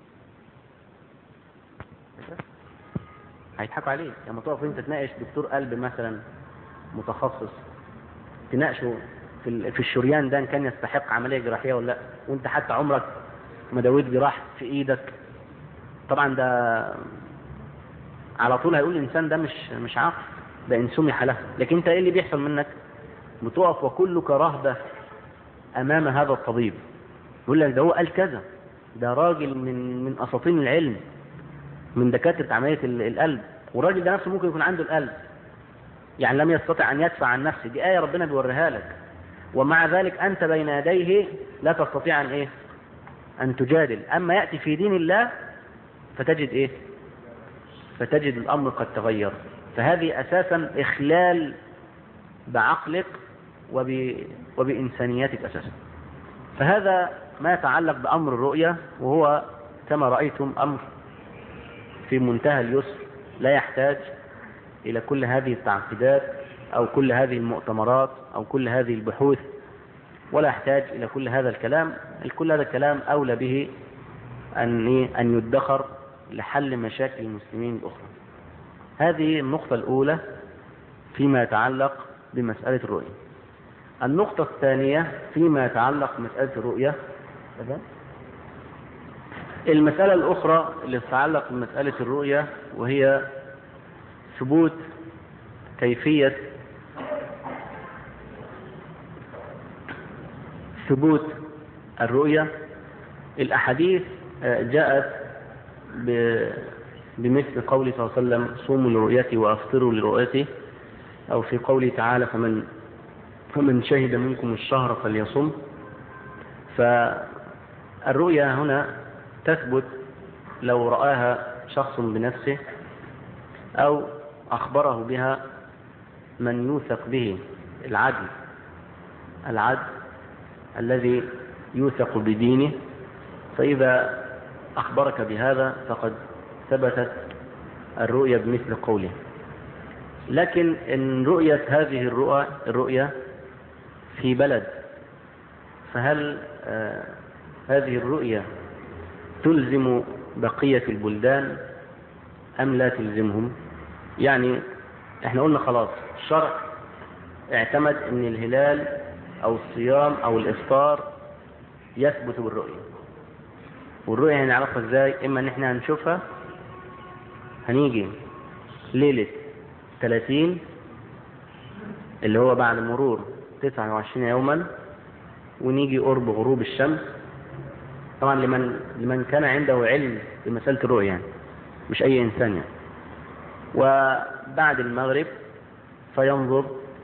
هيضحكوا عليك لما تقف انت تناقش دكتور قلب مثلا متخصص تناقشه في في الشريان ده ان كان يستحق عمليه جراحيه ولا لا وانت حتى عمرك ما داويت جراح في ايدك طبعا ده على طول هيقول الانسان ده مش مش عاقل ده ان سمح له لكن انت ايه اللي بيحصل منك بتقف وكلك رهبه امام هذا الطبيب يقول لك ده هو قال كذا ده راجل من من اساطين العلم من دكاتره عمليه القلب والراجل ده نفسه ممكن يكون عنده القلب يعني لم يستطع ان يدفع عن نفسه دي ايه ربنا بيوريها لك ومع ذلك انت بين يديه لا تستطيع ان ايه ان تجادل اما ياتي في دين الله فتجد ايه فتجد الامر قد تغير فهذه اساسا اخلال بعقلك وب... وبانسانيتك اساسا فهذا ما يتعلق بامر الرؤيه وهو كما رايتم امر في منتهى اليسر لا يحتاج الى كل هذه التعقيدات او كل هذه المؤتمرات او كل هذه البحوث ولا يحتاج الى كل هذا الكلام كل هذا الكلام اولى به ان ان يدخر لحل مشاكل المسلمين الاخرى هذه النقطه الاولى فيما يتعلق بمساله الرؤيه النقطه الثانيه فيما يتعلق بمساله الرؤيه المساله الاخرى اللي تتعلق بمساله الرؤيه وهي ثبوت كيفيه ثبوت الرؤية الأحاديث جاءت بمثل قوله صلى الله عليه وسلم صوموا لرؤيتي وأفطروا لرؤيتي أو في قوله تعالى فمن فمن شهد منكم الشهر فليصم فالرؤيا هنا تثبت لو رآها شخص بنفسه أو أخبره بها من يوثق به العدل العدل الذي يوثق بدينه فإذا أخبرك بهذا فقد ثبتت الرؤية بمثل قوله لكن إن رؤية هذه الرؤى الرؤية في بلد فهل آه هذه الرؤية تلزم بقية البلدان أم لا تلزمهم يعني احنا قلنا خلاص الشرع اعتمد ان الهلال او الصيام او الافطار يثبت بالرؤية والرؤية هنعرفها ازاي اما ان احنا هنشوفها هنيجي ليلة 30 اللي هو بعد مرور 29 يوما ونيجي قرب غروب الشمس طبعا لمن لمن كان عنده علم بمسألة الرؤية يعني مش أي إنسان يعني وبعد المغرب فينظر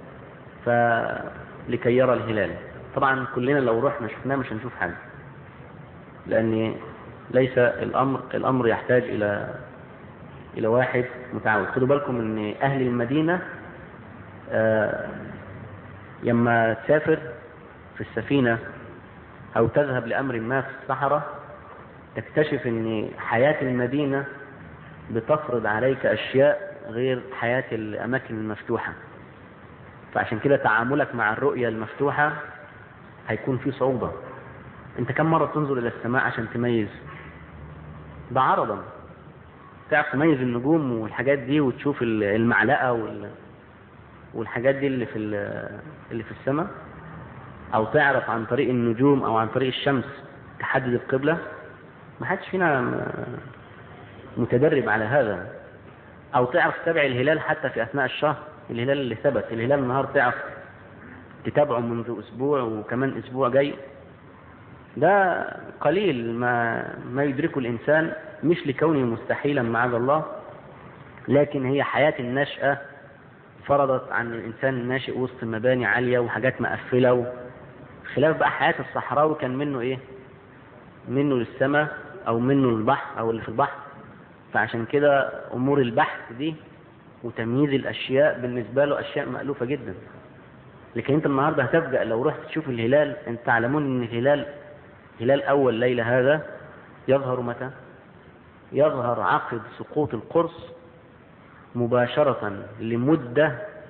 فلكي يرى الهلال طبعا كلنا لو رحنا شفناه مش هنشوف حاجة لأن ليس الأمر الأمر يحتاج إلى إلى واحد متعود خدوا بالكم إن أهل المدينة آه لما تسافر في السفينة أو تذهب لأمر ما في الصحراء تكتشف إن حياة المدينة بتفرض عليك أشياء غير حياة الأماكن المفتوحة فعشان كده تعاملك مع الرؤية المفتوحة هيكون فيه صعوبة انت كم مرة تنظر الى السماء عشان تميز ده عرضا تعرف تميز النجوم والحاجات دي وتشوف المعلقة وال... والحاجات دي اللي في اللي في السماء او تعرف عن طريق النجوم او عن طريق الشمس تحدد القبلة ما حدش فينا متدرب على هذا او تعرف تتابع الهلال حتى في اثناء الشهر الهلال اللي ثبت الهلال النهار تعرف تتابعه منذ اسبوع وكمان اسبوع جاي ده قليل ما ما يدركه الانسان مش لكونه مستحيلا معاذ الله لكن هي حياة النشأة فرضت عن الإنسان الناشئ وسط مباني عالية وحاجات مقفلة خلاف بقى حياة الصحراوي كان منه إيه؟ منه للسماء أو منه للبحر أو اللي في البحر فعشان كده أمور البحث دي وتمييز الأشياء بالنسبة له أشياء مألوفة جدا لكن أنت النهاردة هتفجأ لو رحت تشوف الهلال أنت تعلمون أن الهلال هلال أول ليلة هذا يظهر متى؟ يظهر عقد سقوط القرص مباشرة لمدة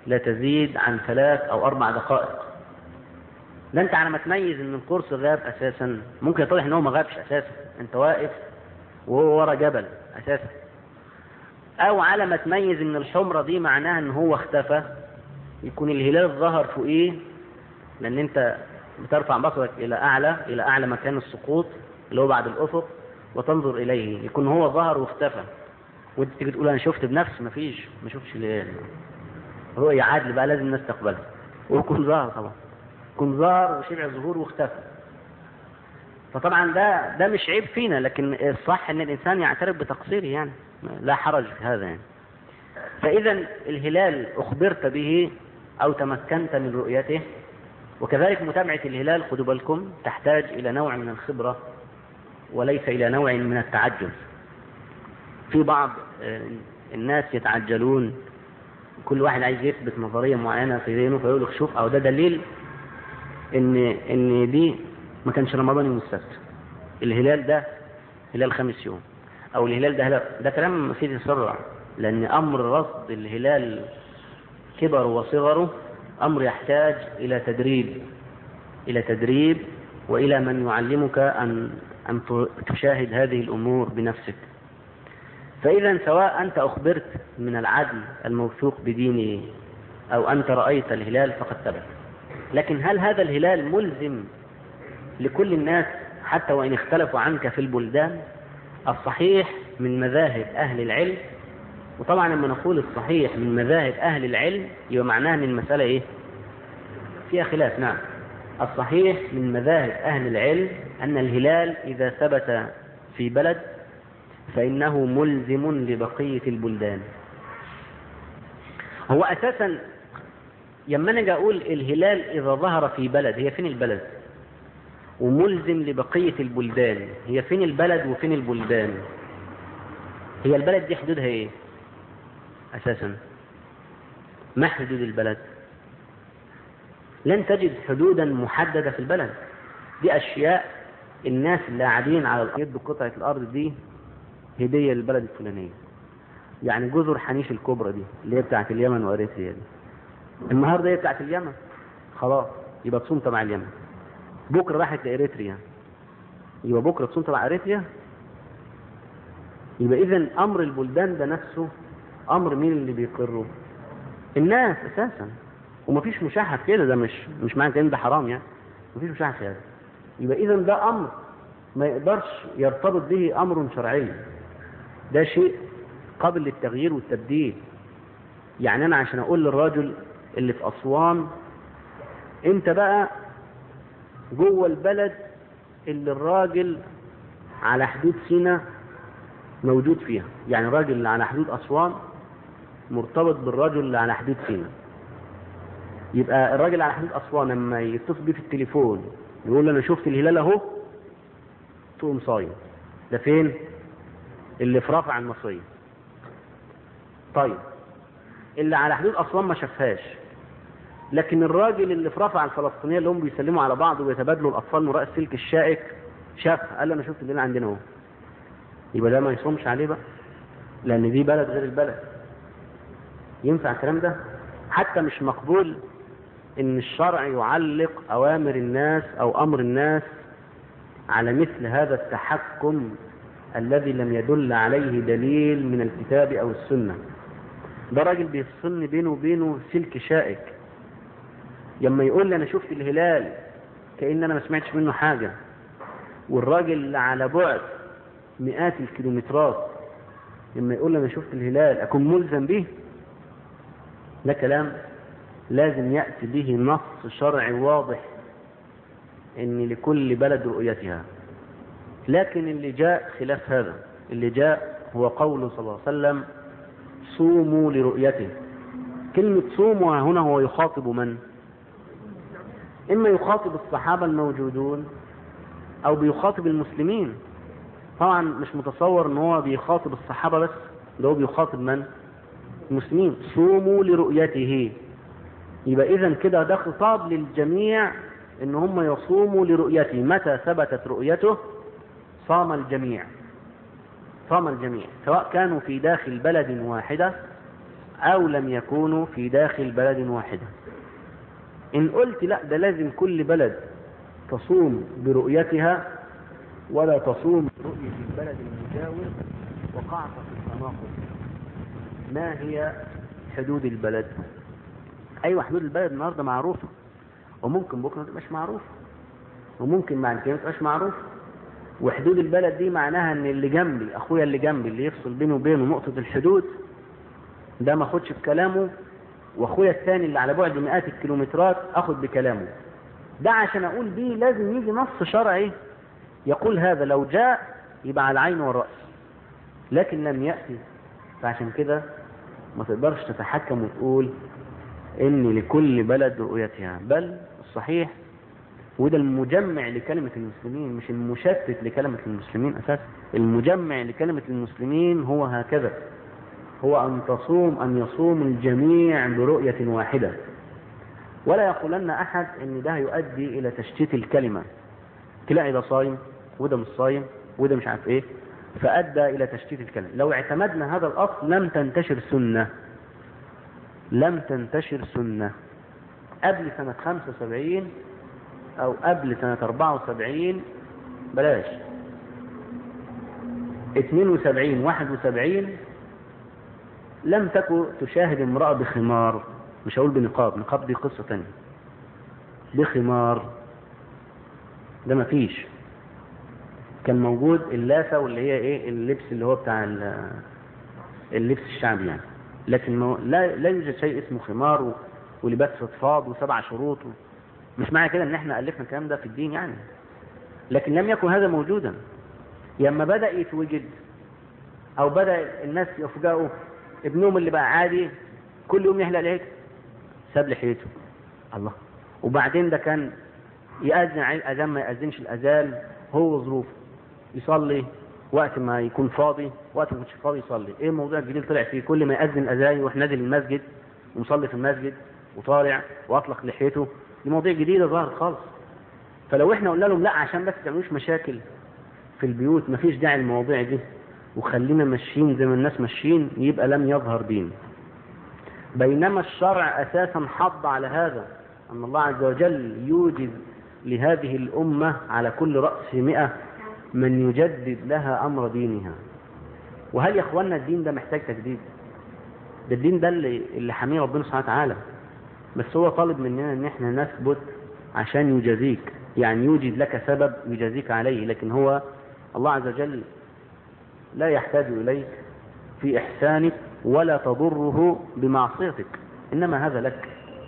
لا تزيد عن ثلاث أو أربع دقائق ده أنت على ما تميز إن القرص غاب أساسا ممكن يتضح إن هو ما غابش أساسا أنت واقف وهو ورا جبل أساسا أو على ما تميز إن الحمرة دي معناها إن هو اختفى يكون الهلال ظهر فوقيه لأن أنت بترفع بصرك إلى أعلى إلى أعلى مكان السقوط اللي هو بعد الأفق وتنظر إليه يكون هو ظهر واختفى وانت تيجي تقول أنا شفت بنفسي مفيش ما شفتش الهلال رؤية عادل بقى لازم الناس تقبلها ويكون ظهر طبعا يكون ظهر وشبع ظهور واختفى فطبعا ده ده مش عيب فينا لكن الصح ان الانسان يعترف بتقصيره يعني لا حرج في هذا يعني فاذا الهلال اخبرت به او تمكنت من رؤيته وكذلك متابعة الهلال خدوا بالكم تحتاج إلى نوع من الخبرة وليس إلى نوع من التعجل في بعض الناس يتعجلون كل واحد عايز يثبت نظرية معينة في ذهنه فيقول لك شوف أو ده دليل إن إن دي ما كانش رمضان يوم السبت الهلال ده هلال خمس يوم أو الهلال ده هلال ده كلام فيه تسرع لأن أمر رصد الهلال كبره وصغره أمر يحتاج إلى تدريب إلى تدريب وإلى من يعلمك أن أن تشاهد هذه الأمور بنفسك فإذا سواء أنت أخبرت من العدل الموثوق بدينه أو أنت رأيت الهلال فقد ثبت لكن هل هذا الهلال ملزم لكل الناس حتى وإن اختلفوا عنك في البلدان الصحيح من مذاهب أهل العلم وطبعا لما نقول الصحيح من مذاهب أهل العلم يبقى معناها ان المسألة إيه؟ فيها خلاف نعم الصحيح من مذاهب أهل العلم أن الهلال إذا ثبت في بلد فإنه ملزم لبقية البلدان هو أساسا لما أنا أقول الهلال إذا ظهر في بلد هي فين البلد وملزم لبقية البلدان هي فين البلد وفين البلدان هي البلد دي حدودها ايه أساسا ما حدود البلد لن تجد حدودا محددة في البلد دي أشياء الناس اللي قاعدين على الأرض يدوا قطعة الأرض دي هدية للبلد الفلانية يعني جزر حنيش الكبرى دي اللي هي بتاعت اليمن وأريتريا دي النهاردة هي بتاعت اليمن خلاص يبقى تصوم تبع اليمن بكرة راحت لإريتريا يبقى بكرة تصوم تبع إريتريا يبقى إذا أمر البلدان ده نفسه امر مين اللي بيقره الناس اساسا ومفيش مشاحة في كده ده مش مش معنى ان ده حرام يعني مفيش مشاحة في هذا يبقى اذا ده امر ما يقدرش يرتبط به امر شرعي ده شيء قابل للتغيير والتبديل يعني انا عشان اقول للراجل اللي في اسوان انت بقى جوه البلد اللي الراجل على حدود سينا موجود فيها يعني الراجل اللي على حدود اسوان مرتبط بالرجل اللي على حدود سينا يبقى الراجل على حدود اسوان لما يتصل بيه في التليفون يقول له انا شفت الهلال اهو تقوم صايم ده فين اللي في رفع المصريه طيب اللي على حدود اسوان ما شافهاش لكن الراجل اللي في رفع الفلسطينيه اللي هم بيسلموا على بعض ويتبادلوا الاطفال وراء السلك الشائك شاف قال له انا شفت الهلال عندنا اهو يبقى ده ما يصومش عليه بقى لان دي بلد غير البلد ينفع الكلام ده حتى مش مقبول ان الشرع يعلق اوامر الناس او امر الناس على مثل هذا التحكم الذي لم يدل عليه دليل من الكتاب او السنة ده راجل بيفصلني بينه وبينه سلك شائك لما يقول لي انا شفت الهلال كأن انا ما سمعتش منه حاجة والراجل اللي على بعد مئات الكيلومترات لما يقول لي انا شفت الهلال اكون ملزم به ده كلام لازم يأتي به نص شرعي واضح ان لكل بلد رؤيتها لكن اللي جاء خلاف هذا اللي جاء هو قوله صلى الله عليه وسلم صوموا لرؤيته كلمة صوموا هنا هو يخاطب من إما يخاطب الصحابة الموجودون أو بيخاطب المسلمين طبعا مش متصور ان هو بيخاطب الصحابة بس ده هو بيخاطب من المسلمين صوموا لرؤيته يبقى اذا كده ده خطاب للجميع ان هم يصوموا لرؤيته متى ثبتت رؤيته صام الجميع صام الجميع سواء كانوا في داخل بلد واحدة أو لم يكونوا في داخل بلد واحدة إن قلت لا ده لازم كل بلد تصوم برؤيتها ولا تصوم برؤية البلد المجاور وقعت في التناقض ما هي حدود البلد أيوة حدود البلد النهاردة معروفة وممكن بكرة ما تبقاش معروفة وممكن بعد كده ما تبقاش معروفة وحدود البلد دي معناها ان اللي جنبي اخويا اللي جنبي اللي يفصل بينه وبينه نقطة الحدود ده ما اخدش بكلامه واخويا الثاني اللي على بعد مئات الكيلومترات اخد بكلامه ده عشان اقول بيه لازم يجي نص شرعي يقول هذا لو جاء يبقى على العين والرأس لكن لم يأتي فعشان كده ما تقدرش تتحكم وتقول ان لكل بلد رؤيتها بل الصحيح وده المجمع لكلمة المسلمين مش المشتت لكلمة المسلمين أساسا المجمع لكلمة المسلمين هو هكذا هو أن تصوم أن يصوم الجميع برؤية واحدة ولا يقولن أحد أن ده يؤدي إلى تشتيت الكلمة تلاقي ده صايم وده مش صايم وده مش عارف إيه فأدى إلى تشتيت الكلمة لو اعتمدنا هذا الأصل لم تنتشر سنة لم تنتشر سنة قبل سنة 75 او قبل سنة 74 بلاش 72 71 لم تكن تشاهد امرأة بخمار مش هقول بنقاب نقاب دي قصة تانية بخمار ده ما فيش كان موجود اللافة واللي هي ايه اللبس اللي هو بتاع اللبس الشعبي يعني لكن لا لا يوجد شيء اسمه خمار و... ولباس فضفاض وسبع شروط و... مش معنى كده ان احنا الفنا الكلام ده في الدين يعني لكن لم يكن هذا موجودا لما بدا يتوجد او بدا الناس يفجأوا ابنهم اللي بقى عادي كل يوم يحلق لحيته ساب لحيته الله وبعدين ده كان يأذن عليه الأذان ما يأذنش الأذان هو ظروفه يصلي وقت ما يكون فاضي وقت ما يكونش فاضي يصلي ايه الموضوع الجديد طلع فيه كل ما يأذن الأذان يروح نازل المسجد ومصلي في المسجد وطالع واطلق لحيته دي مواضيع جديدة ظهرت خالص فلو احنا قلنا لهم لا عشان بس تعملوش مشاكل في البيوت مفيش داعي المواضيع دي وخلينا ماشيين زي ما الناس ماشيين يبقى لم يظهر دين بينما الشرع اساسا حض على هذا ان الله عز وجل يوجد لهذه الامة على كل رأس مئة من يجدد لها امر دينها وهل يا اخوانا الدين ده محتاج تجديد ده الدين ده اللي, اللي حميه ربنا سبحانه وتعالى بس هو طالب مننا ان احنا نثبت عشان يجازيك يعني يوجد لك سبب يجازيك عليه لكن هو الله عز وجل لا يحتاج اليك في احسانك ولا تضره بمعصيتك انما هذا لك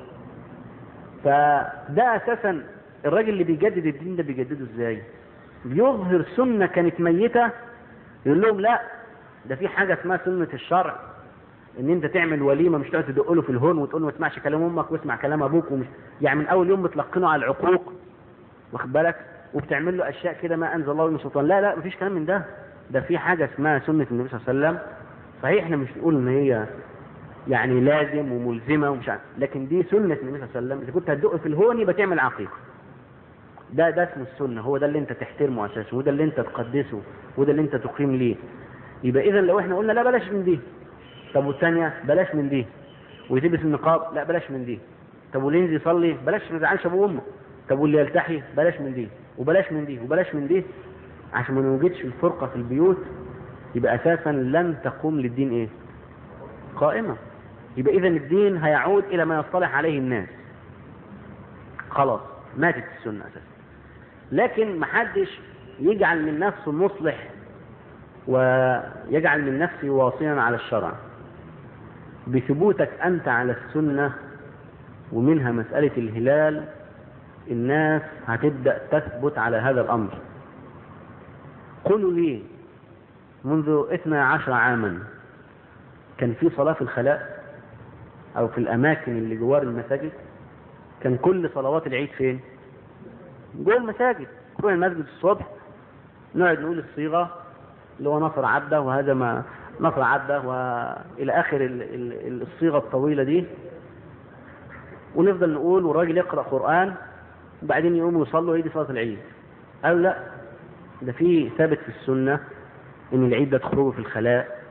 فده اساسا الراجل اللي بيجدد الدين ده بيجدده ازاي بيظهر سنة كانت ميتة يقول لهم لا ده في حاجة اسمها سنة الشرع ان انت تعمل وليمه مش تقعد تدق له في الهون وتقول له ما تسمعش كلام امك واسمع كلام ابوك ومش يعني من اول يوم بتلقنه على العقوق واخد بالك وبتعمل له اشياء كده ما انزل الله من سلطان لا لا مفيش كلام من ده ده في حاجه اسمها سنه النبي صلى الله عليه وسلم صحيح احنا مش نقول ان هي يعني لازم وملزمه ومش عارف لكن دي سنه النبي صلى الله عليه وسلم اذا كنت هتدق في الهون يبقى تعمل عقيقه ده ده اسمه السنه هو ده اللي انت تحترمه اساسا وده اللي انت تقدسه وده اللي انت تقيم ليه يبقى اذا لو احنا قلنا لا بلاش من دي طب والثانية بلاش من دي ويلبس النقاب لا بلاش من دي طب واللي ينزل يصلي بلاش ما يزعلش ابوه وامه طب واللي يلتحي بلاش من دي وبلاش من دي وبلاش من دي عشان ما نوجدش الفرقة في البيوت يبقى اساسا لن تقوم للدين ايه قائمة يبقى اذا الدين هيعود الى ما يصطلح عليه الناس خلاص ماتت السنة اساسا لكن محدش يجعل من نفسه مصلح ويجعل من نفسه واصيا على الشرع بثبوتك أنت على السنة ومنها مسألة الهلال الناس هتبدأ تثبت على هذا الأمر قولوا لي منذ 12 عاما كان في صلاة في الخلاء أو في الأماكن اللي جوار المساجد كان كل صلوات العيد فين؟ جوه المساجد نروح المسجد الصبح نقعد نقول الصيغة اللي هو نصر عبده وهذا ما نصر عبده وإلى آخر الصيغة الطويلة دي ونفضل نقول والراجل يقرأ قرآن وبعدين يقوم يصلوا يدي صلاة العيد قالوا لا ده في ثابت في السنة إن العيد ده تخرجوا في الخلاء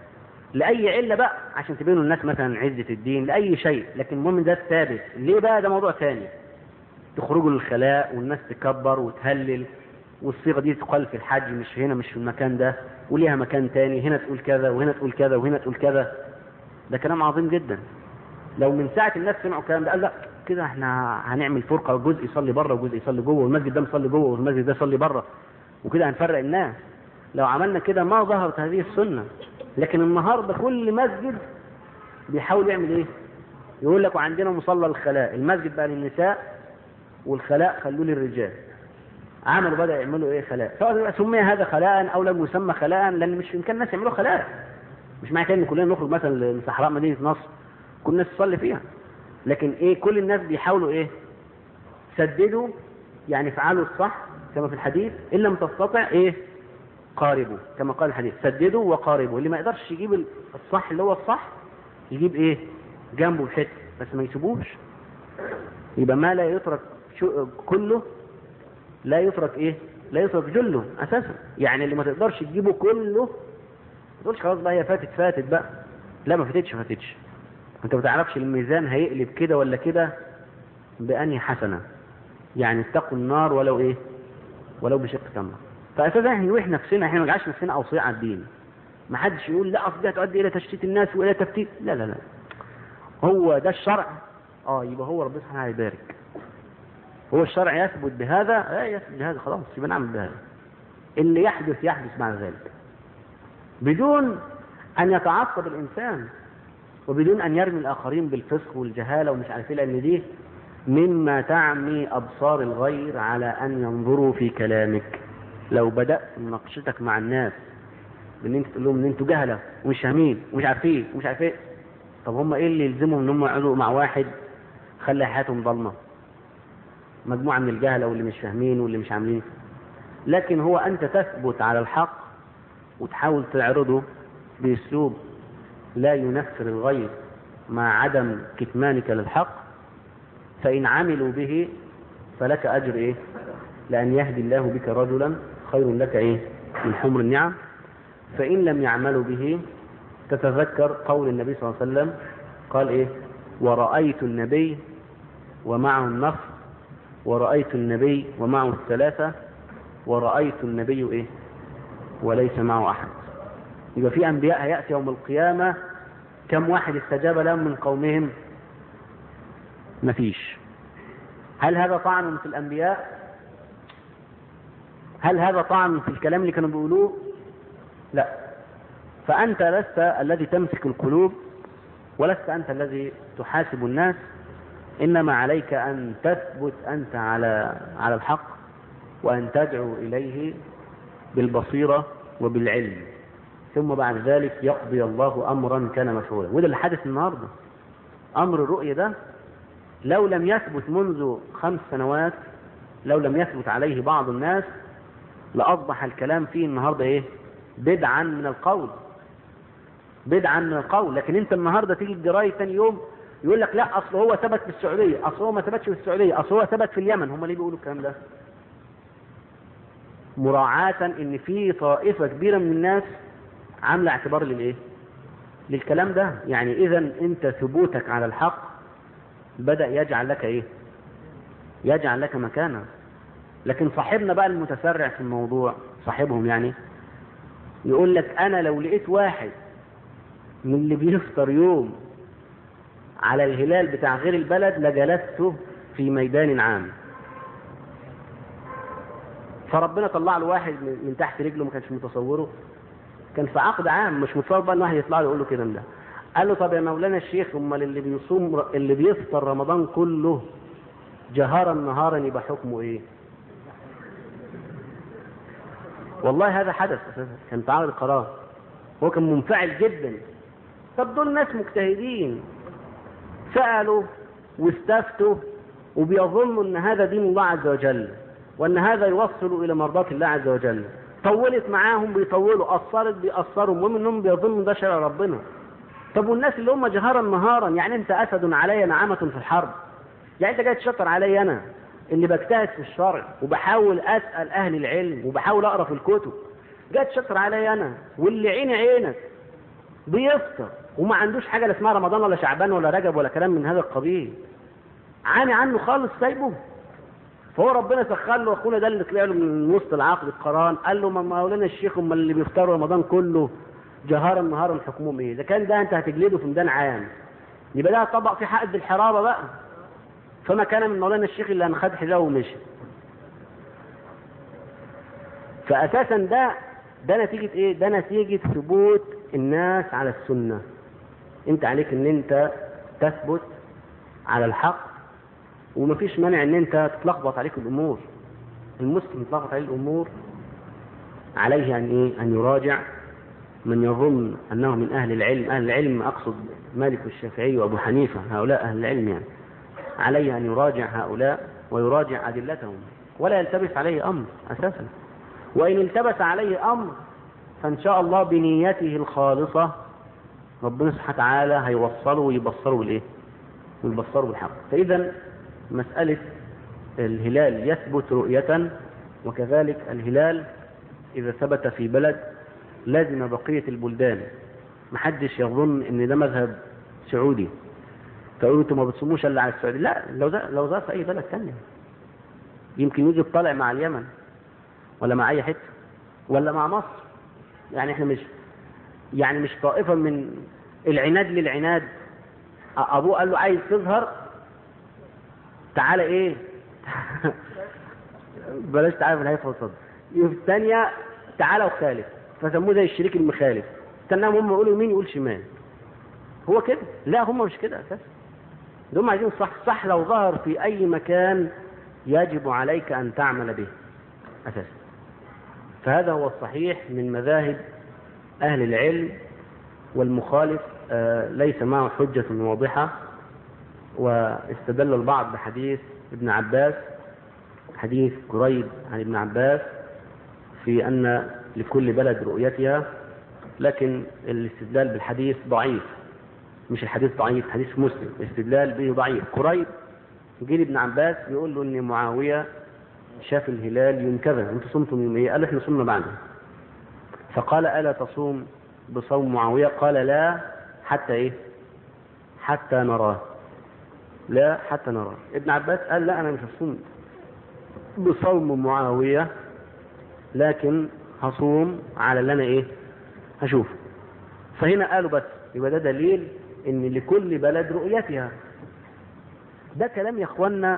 لاي عله بقى عشان تبينوا الناس مثلا عزه الدين لاي شيء لكن المهم ده الثابت ليه بقى ده موضوع ثاني تخرجوا للخلاء والناس تكبر وتهلل والصيغه دي تقال في الحج مش هنا مش في المكان ده وليها مكان تاني هنا تقول كذا وهنا تقول كذا وهنا تقول كذا ده كلام عظيم جدا لو من ساعه الناس سمعوا الكلام ده قال لا كده احنا هنعمل فرقه وجزء يصلي بره وجزء يصلي جوه والمسجد ده مصلي جوه والمسجد ده يصلي بره وكده هنفرق الناس لو عملنا كده ما ظهرت هذه السنه لكن النهارده كل مسجد بيحاول يعمل ايه؟ يقول لك وعندنا مصلى الخلاء المسجد بقى للنساء والخلاء خلوه للرجال عملوا بدأ يعملوا ايه خلاء سواء سمي هذا خلاء او لم يسمى خلاء لان مش يمكن الناس يعملوا خلاء مش معنى كده ان كلنا نخرج مثلا لصحراء مدينه نصر كل الناس تصلي فيها لكن ايه كل الناس بيحاولوا ايه سددوا يعني افعلوا الصح كما في الحديث ان لم تستطع ايه قاربوا كما قال الحديث سددوا وقاربوا اللي ما يقدرش يجيب الصح اللي هو الصح يجيب ايه جنبه الحته بس ما يسيبوش يبقى ما لا يترك شو كله لا يترك ايه لا يترك جله اساسا يعني اللي ما تقدرش تجيبه كله ما تقولش خلاص بقى هي فاتت فاتت بقى لا ما فاتتش ما فاتتش انت ما تعرفش الميزان هيقلب كده ولا كده بأنهي حسنة يعني اتقوا النار ولو ايه ولو بشق تمره فاساسا احنا نوح نفسنا احنا ما نجعلش نفسنا اوصياء على الدين ما حدش يقول لا اصل دي هتؤدي الى تشتيت الناس والى تفتيت لا لا لا هو ده الشرع اه يبقى هو ربنا سبحانه يبارك هو الشرع يثبت بهذا لا يثبت بهذا خلاص يبقى نعمل بهذا اللي يحدث يحدث مع ذلك بدون ان يتعصب الانسان وبدون ان يرمي الاخرين بالفسق والجهاله ومش عارف ايه لان دي مما تعمي ابصار الغير على ان ينظروا في كلامك لو بدات مناقشتك مع الناس بان انت تقول لهم ان انتوا جهله ومش فاهمين ومش عارفين ومش عارف ايه طب هم ايه اللي يلزمهم ان هم يقعدوا مع واحد خلى حياتهم ضلمه مجموعه من الجهله واللي مش فاهمين واللي مش عاملين لكن هو انت تثبت على الحق وتحاول تعرضه باسلوب لا ينفر الغير مع عدم كتمانك للحق فإن عملوا به فلك أجر إيه لأن يهدي الله بك رجلا خير لك إيه من حمر النعم فإن لم يعملوا به تتذكر قول النبي صلى الله عليه وسلم قال إيه ورأيت النبي ومعه النصر ورأيت النبي ومعه الثلاثة ورأيت النبي إيه وليس معه أحد يبقى في أنبياء هيأتي يوم القيامة كم واحد استجاب لهم من قومهم مفيش هل هذا طعن في الأنبياء هل هذا طعن في الكلام اللي كانوا بيقولوه لا فأنت لست الذي تمسك القلوب ولست أنت الذي تحاسب الناس إنما عليك أن تثبت أنت على على الحق وأن تدعو إليه بالبصيرة وبالعلم ثم بعد ذلك يقضي الله أمرا كان مفعولا وده اللي حدث النهارده أمر الرؤية ده لو لم يثبت منذ خمس سنوات لو لم يثبت عليه بعض الناس لأصبح الكلام فيه النهارده إيه؟ بدعا من القول بدعا من القول لكن أنت النهارده تيجي الجرايد ثاني يوم يقول لك لا أصل هو ثبت في السعودية أصل هو ما ثبتش في السعودية أصل هو ثبت في اليمن هم ليه بيقولوا الكلام ده؟ مراعاة ان في طائفة كبيرة من الناس عاملة اعتبار للايه للكلام ده يعني اذا انت ثبوتك على الحق بدأ يجعل لك ايه يجعل لك مكانا لكن صاحبنا بقى المتسرع في الموضوع صاحبهم يعني يقول لك انا لو لقيت واحد من اللي بيفطر يوم على الهلال بتاع غير البلد لجلسته في ميدان عام فربنا طلع له واحد من تحت رجله ما كانش متصوره كان في عقد عام مش متصور بقى ان واحد يطلع له يقول له كده ده قال له طب يا مولانا الشيخ امال اللي بيصوم اللي بيفطر رمضان كله جهارا نهارا يبقى حكمه ايه؟ والله هذا حدث اساسا كان تعارض القرار هو كان منفعل جدا طب دول ناس مجتهدين سالوا واستفتوا وبيظنوا ان هذا دين الله عز وجل وان هذا يوصل الى مرضاة الله عز وجل طولت معاهم بيطولوا قصرت بيقصروا المهم انهم بيظنوا ده شرع ربنا طب والناس اللي هم جهارا نهارا يعني انت اسد علي نعمة في الحرب يعني انت جاي تشطر علي انا اللي بجتهد في الشرع وبحاول اسال اهل العلم وبحاول اقرا في الكتب جاي تشطر علي انا واللي عيني عينك بيفطر وما عندوش حاجه لا اسمها رمضان ولا شعبان ولا رجب ولا كلام من هذا القبيل عاني عنه خالص سايبه فهو ربنا سخر له اخونا ده اللي طلع له من وسط العقد القران قال له ما مولانا الشيخ امال اللي بيفطروا رمضان كله جهارا نهارا حكمهم ايه؟ اذا كان ده انت هتجلده في ميدان عام يبقى ده طبق في حق بالحرابه بقى فما كان من مولانا الشيخ الا ان خد حذاءه ومشي فاساسا ده ده نتيجه ايه؟ ده نتيجه ثبوت الناس على السنه انت عليك ان انت تثبت على الحق ومفيش مانع ان انت تتلخبط عليك الامور المسلم تتلخبط عليه الامور عليه ان ايه ان يراجع من يظن انه من اهل العلم اهل العلم اقصد مالك والشافعي وابو حنيفه هؤلاء اهل العلم يعني عليه ان يراجع هؤلاء ويراجع ادلتهم ولا يلتبس عليه امر اساسا وان التبس عليه امر فان شاء الله بنيته الخالصه ربنا سبحانه وتعالى هيوصله ويبصره بالايه؟ ويبصره بالحق فاذا مسألة الهلال يثبت رؤية وكذلك الهلال إذا ثبت في بلد لازم بقية البلدان محدش يظن ان ده مذهب سعودي تقولوا انتوا ما بتصوموش الا على السعودي لا لو ده لو ده في اي بلد ثانيه يمكن يجي يطلع مع اليمن ولا مع اي حته ولا مع مصر يعني احنا مش يعني مش طائفه من العناد للعناد ابوه قال له عايز تظهر تعالى ايه بلاش تعالى في الهيفا والصدر الثانية تعالى وخالف فسموه زي الشريك المخالف استناهم هم يقولوا يمين يقول شمال هو كده لا هم مش كده اساسا هم عايزين صح صح لو ظهر في اي مكان يجب عليك ان تعمل به اساسا فهذا هو الصحيح من مذاهب اهل العلم والمخالف آه ليس معه حجة واضحة واستدل البعض بحديث ابن عباس حديث قريب عن ابن عباس في أن لكل بلد رؤيتها لكن الاستدلال بالحديث ضعيف مش الحديث ضعيف حديث مسلم الاستدلال به ضعيف قريب جه ابن عباس بيقول له ان معاويه شاف الهلال يوم كذا انتوا صمتم يوم ايه؟ قال احنا صمنا بعده فقال الا تصوم بصوم معاويه؟ قال لا حتى ايه؟ حتى نراه لا حتى نرى ابن عباس قال لا انا مش هصوم بصوم معاوية لكن هصوم على اللي انا ايه هشوفه فهنا قالوا بس يبقى ده دليل ان لكل بلد رؤيتها ده كلام يا اخوانا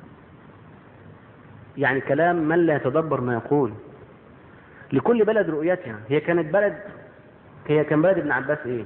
يعني كلام من لا يتدبر ما يقول لكل بلد رؤيتها هي كانت بلد هي كان بلد ابن عباس ايه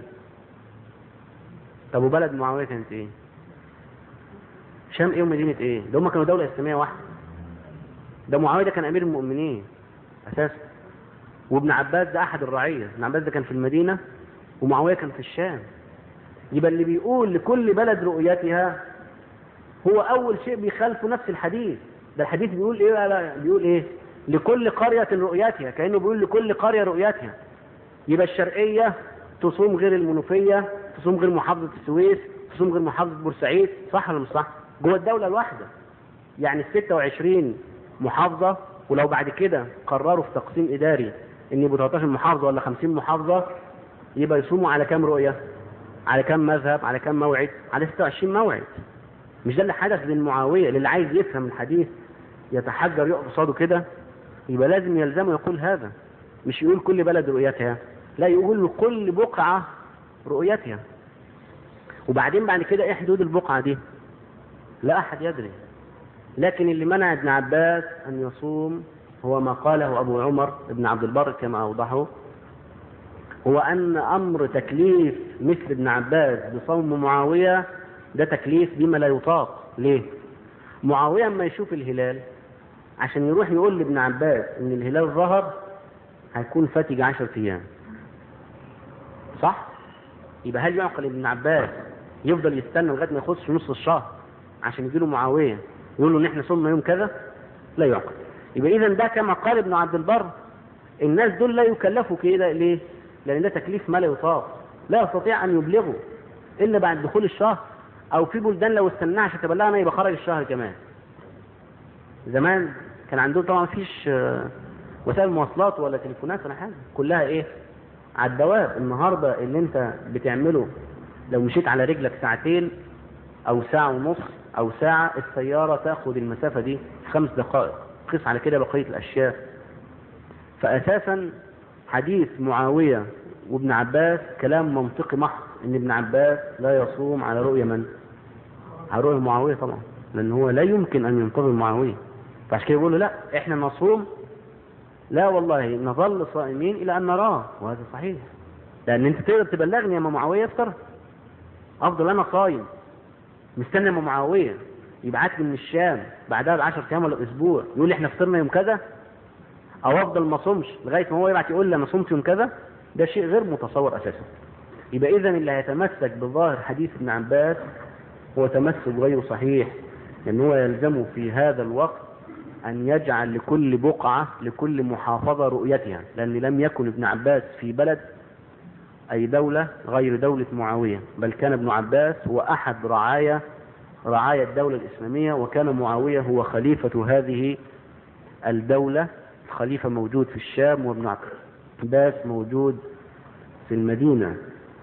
طب وبلد معاويه كانت ايه شام ايه ومدينه ايه ده هم كانوا دوله اسلاميه واحده ده معاويه ده كان امير المؤمنين اساسا وابن عباس ده احد الرعيه ابن عباس ده كان في المدينه ومعاويه كان في الشام يبقى اللي بيقول لكل بلد رؤيتها هو اول شيء بيخالفه نفس الحديث ده الحديث بيقول ايه لا بيقول ايه لكل قرية رؤيتها كأنه بيقول لكل قرية رؤيتها يبقى الشرقية تصوم غير المنوفية تصوم غير محافظة السويس تصوم غير محافظة بورسعيد صح ولا مش صح جوه الدولة الواحدة يعني ال 26 محافظة ولو بعد كده قرروا في تقسيم إداري إن يبقوا 13 محافظة ولا 50 محافظة يبقى يصوموا على كام رؤية؟ على كام مذهب؟ على كام موعد؟ على 26 موعد. مش ده اللي حدث بين معاوية للي عايز يفهم الحديث يتحجر يقف قصاده كده يبقى لازم يلزمه يقول هذا مش يقول كل بلد رؤيتها لا يقول كل بقعة رؤيتها وبعدين بعد كده ايه حدود البقعة دي لا أحد يدري لكن اللي منع ابن عباس أن يصوم هو ما قاله أبو عمر بن عبد البر كما أوضحه هو أن أمر تكليف مثل ابن عباس بصوم معاوية ده تكليف بما لا يطاق ليه؟ معاوية اما يشوف الهلال عشان يروح يقول لابن عباس ان الهلال ظهر هيكون فاتج عشر ايام صح؟ يبقى هل يعقل ابن عباس يفضل يستنى لغايه ما يخش نص الشهر عشان يجي له معاويه يقول له ان احنا صمنا يوم كذا لا يعقل يبقى اذا ده كما قال ابن عبد البر الناس دول لا يكلفوا كده ليه؟ لان ده تكليف ما لا يطاق لا يستطيع ان يبلغه الا بعد دخول الشهر او في بلدان لو استناه عشان تبلغنا يبقى خرج الشهر كمان زمان كان عندهم طبعا مفيش وسائل مواصلات ولا تليفونات ولا حاجه كلها ايه على الدواب النهارده اللي انت بتعمله لو مشيت على رجلك ساعتين او ساعة ونص او ساعة السيارة تاخد المسافة دي خمس دقائق قيس على كده بقية الاشياء فاساسا حديث معاوية وابن عباس كلام منطقي محض ان ابن عباس لا يصوم على رؤية من على رؤية معاوية طبعا لان هو لا يمكن ان ينتظر معاوية فعشان كده يقولوا لا احنا نصوم لا والله نظل صائمين الى ان نراه وهذا صحيح لان انت تقدر تبلغني يا ام معاويه افطر افضل انا صايم مستني ام معاويه يبعت لي من الشام بعدها ب 10 ايام ولا باسبوع يقول لي احنا فطرنا يوم كذا او افضل ما صومش لغايه ما هو يبعت يقول لي انا صمت يوم كذا ده شيء غير متصور اساسا يبقى اذا اللي هيتمسك بظاهر حديث ابن عباس هو تمسك غير صحيح لان هو يلزمه في هذا الوقت أن يجعل لكل بقعة لكل محافظة رؤيتها لأن لم يكن ابن عباس في بلد أي دولة غير دولة معاوية بل كان ابن عباس هو أحد رعايا رعايا الدولة الإسلامية وكان معاوية هو خليفة هذه الدولة الخليفة موجود في الشام وابن عباس موجود في المدينة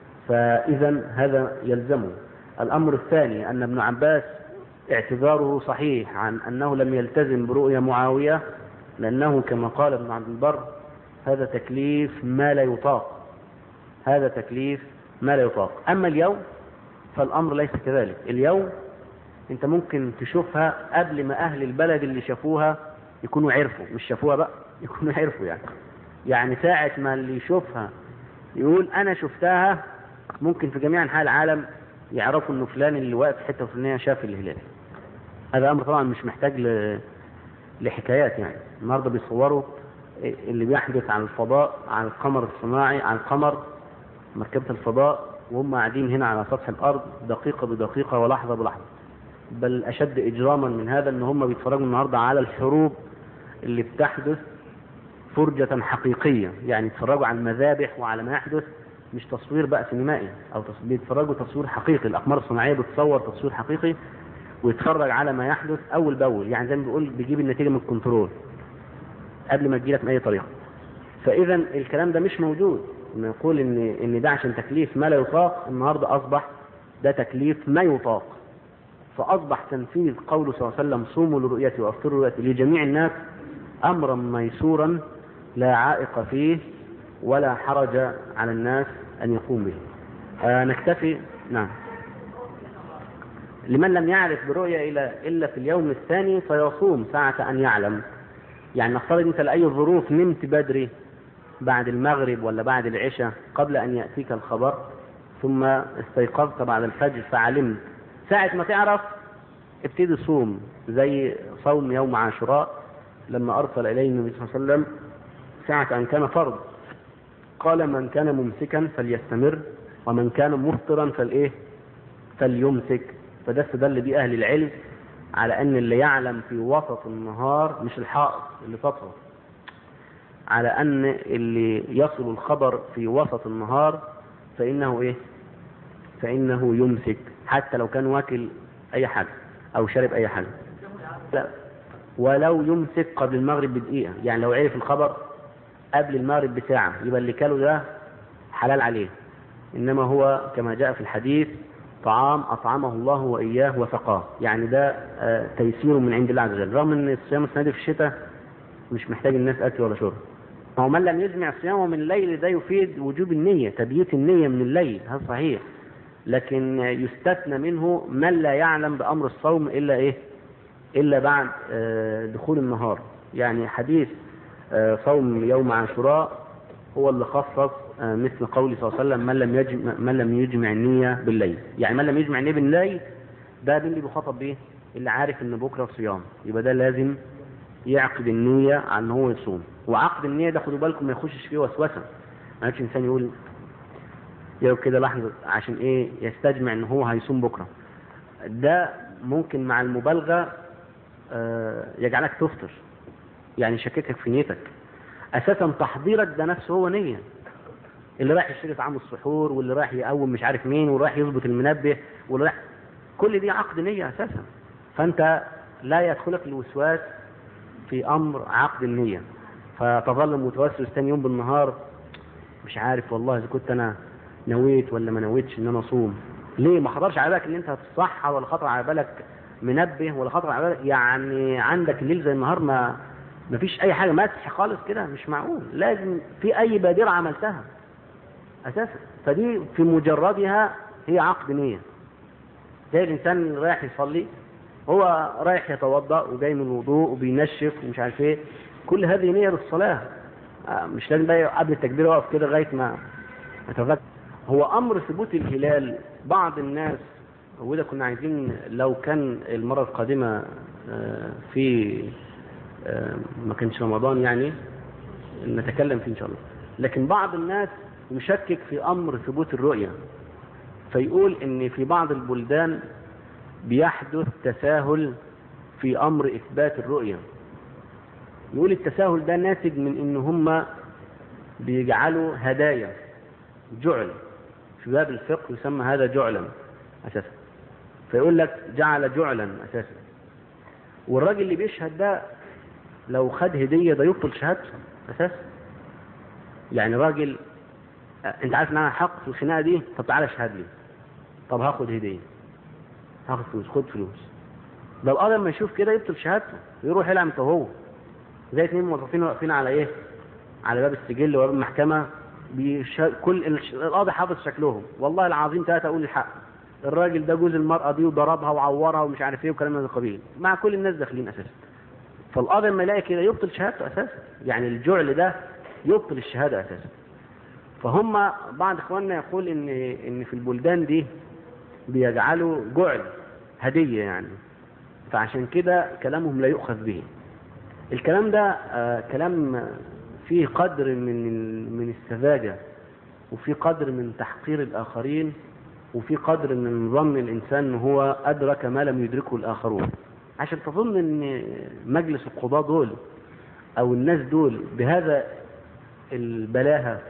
فإذا هذا يلزمه الأمر الثاني أن ابن عباس اعتذاره صحيح عن أنه لم يلتزم برؤية معاوية لأنه كما قال ابن عبد البر هذا تكليف ما لا يطاق هذا تكليف ما لا يطاق أما اليوم فالأمر ليس كذلك اليوم أنت ممكن تشوفها قبل ما أهل البلد اللي شافوها يكونوا عرفوا مش شافوها بقى يكونوا عرفوا يعني يعني ساعة ما اللي يشوفها يقول أنا شفتها ممكن في جميع أنحاء العالم يعرفوا إنه فلان اللي واقف في حتة فلانية شاف الهلال هذا امر طبعا مش محتاج ل... لحكايات يعني النهارده بيصوروا اللي بيحدث عن الفضاء عن القمر الصناعي عن القمر مركبة الفضاء وهم قاعدين هنا على سطح الارض دقيقة بدقيقة ولحظة بلحظة بل اشد اجراما من هذا ان هم بيتفرجوا النهارده على الحروب اللي بتحدث فرجة حقيقية يعني يتفرجوا على المذابح وعلى ما يحدث مش تصوير بقى سينمائي او بيتفرجوا تصوير حقيقي الاقمار الصناعية بتصور تصوير حقيقي ويتفرج على ما يحدث اول باول يعني زي ما بيقول بيجيب النتيجه من الكنترول قبل ما تجيلك من اي طريقه فاذا الكلام ده مش موجود نقول ان ان ده عشان تكليف ما لا يطاق النهارده اصبح ده تكليف ما يطاق فاصبح تنفيذ قوله صلى الله عليه وسلم صوموا لرؤيتي وافطروا لرؤيتي لجميع الناس امرا ميسورا لا عائق فيه ولا حرج على الناس ان يقوم به آه نكتفي نعم لمن لم يعرف برؤية إلا, إلا في اليوم الثاني فيصوم ساعة أن يعلم يعني نفترض أنت لأي ظروف نمت بدري بعد المغرب ولا بعد العشاء قبل أن يأتيك الخبر ثم استيقظت بعد الفجر فعلمت ساعة ما تعرف ابتدي صوم زي صوم يوم عاشوراء لما أرسل إليه النبي صلى الله عليه وسلم ساعة أن كان فرض قال من كان ممسكا فليستمر ومن كان مفطرا فالإيه فليمسك فده استدل بيه أهل العلم على أن اللي يعلم في وسط النهار مش الحائط اللي تطهر على أن اللي يصل الخبر في وسط النهار فإنه إيه فإنه يمسك حتى لو كان واكل أي حاجة أو شرب أي حاجة لا ولو يمسك قبل المغرب بدقيقة يعني لو عرف الخبر قبل المغرب بساعة يبقى اللي كاله ده حلال عليه إنما هو كما جاء في الحديث طعام أطعمه الله وإياه وسقاه يعني ده تيسير من عند الله عز وجل رغم أن الصيام السنة دي في الشتاء مش محتاج الناس أكل ولا شرب هو من لم يجمع صيامه من الليل ده يفيد وجوب النية تبييت النية من الليل هذا صحيح لكن يستثنى منه من لا يعلم بأمر الصوم إلا إيه إلا بعد دخول النهار يعني حديث صوم يوم عاشوراء هو اللي خصص مثل قول صلى الله عليه وسلم من لم يجمع من لم يجمع النية بالليل يعني من لم يجمع النية بالليل ده اللي بيخاطب بيه اللي عارف ان بكره صيام يبقى ده لازم يعقد النية على ان هو يصوم وعقد النية ده خدوا بالكم ما يخشش فيه وسوسة ما يجيش انسان يقول يقول كده لحظة عشان ايه يستجمع ان هو هيصوم بكره ده ممكن مع المبالغة يجعلك تفطر يعني يشككك في نيتك اساسا تحضيرك ده نفسه هو نية اللي رايح يشتري طعام السحور واللي رايح يقوم مش عارف مين واللي رايح يظبط المنبه واللي رايح كل دي عقد نية اساسا فانت لا يدخلك الوسواس في امر عقد النية فتظل متوسوس ثاني يوم بالنهار مش عارف والله اذا كنت انا نويت ولا ما نويتش ان انا اصوم ليه ما خطرش على بالك ان انت هتصحى ولا خطر على بالك منبه ولا خطر على بالك يعني عندك الليل زي النهار ما ما فيش اي حاجه مسح خالص كده مش معقول لازم في اي بادره عملتها اساسا فدي في مجردها هي عقد نيه زي الانسان رايح يصلي هو رايح يتوضا وجاي من الوضوء وبينشف ومش عارف ايه كل هذه نيه للصلاه آه، مش لازم بقى قبل التكبير يقف كده لغايه ما يتذكر هو امر ثبوت الهلال بعض الناس وده كنا عايزين لو كان المره القادمه آه، في آه، ما كانش رمضان يعني نتكلم فيه ان شاء الله لكن بعض الناس يشكك في امر ثبوت الرؤيه فيقول ان في بعض البلدان بيحدث تساهل في امر اثبات الرؤيه يقول التساهل ده ناتج من ان هم بيجعلوا هدايا جعل في باب الفقه يسمى هذا جعلا اساسا فيقول لك جعل جعلا اساسا والراجل اللي بيشهد ده لو خد هديه ده يبطل شهادته اساسا يعني راجل آه، انت عارف ان انا حق في الخناقه دي طب تعالى اشهد لي طب هاخد هديه هاخد فلوس خد فلوس ده القاضي لما يشوف كده يبطل شهادته يروح يلعب انت وهو زي اتنين موظفين واقفين على ايه على باب السجل وباب المحكمه بيش... كل الش- القاضي حافظ شكلهم والله العظيم ثلاثه اقول الحق الراجل ده جوز المراه دي وضربها وعورها ومش عارف ايه وكلام من القبيل مع كل الناس داخلين اساسا فالقاضي لما يلاقي كده يبطل شهادته اساسا يعني الجعل ده يبطل الشهاده اساسا فهم بعض اخواننا يقول ان ان في البلدان دي بيجعلوا جعل هديه يعني فعشان كده كلامهم لا يؤخذ به الكلام ده آه، كلام فيه قدر من من السذاجه وفي قدر من تحقير الاخرين وفي قدر من ظن الانسان ان هو ادرك ما لم يدركه الاخرون عشان تظن ان مجلس القضاة دول او الناس دول بهذا البلاهه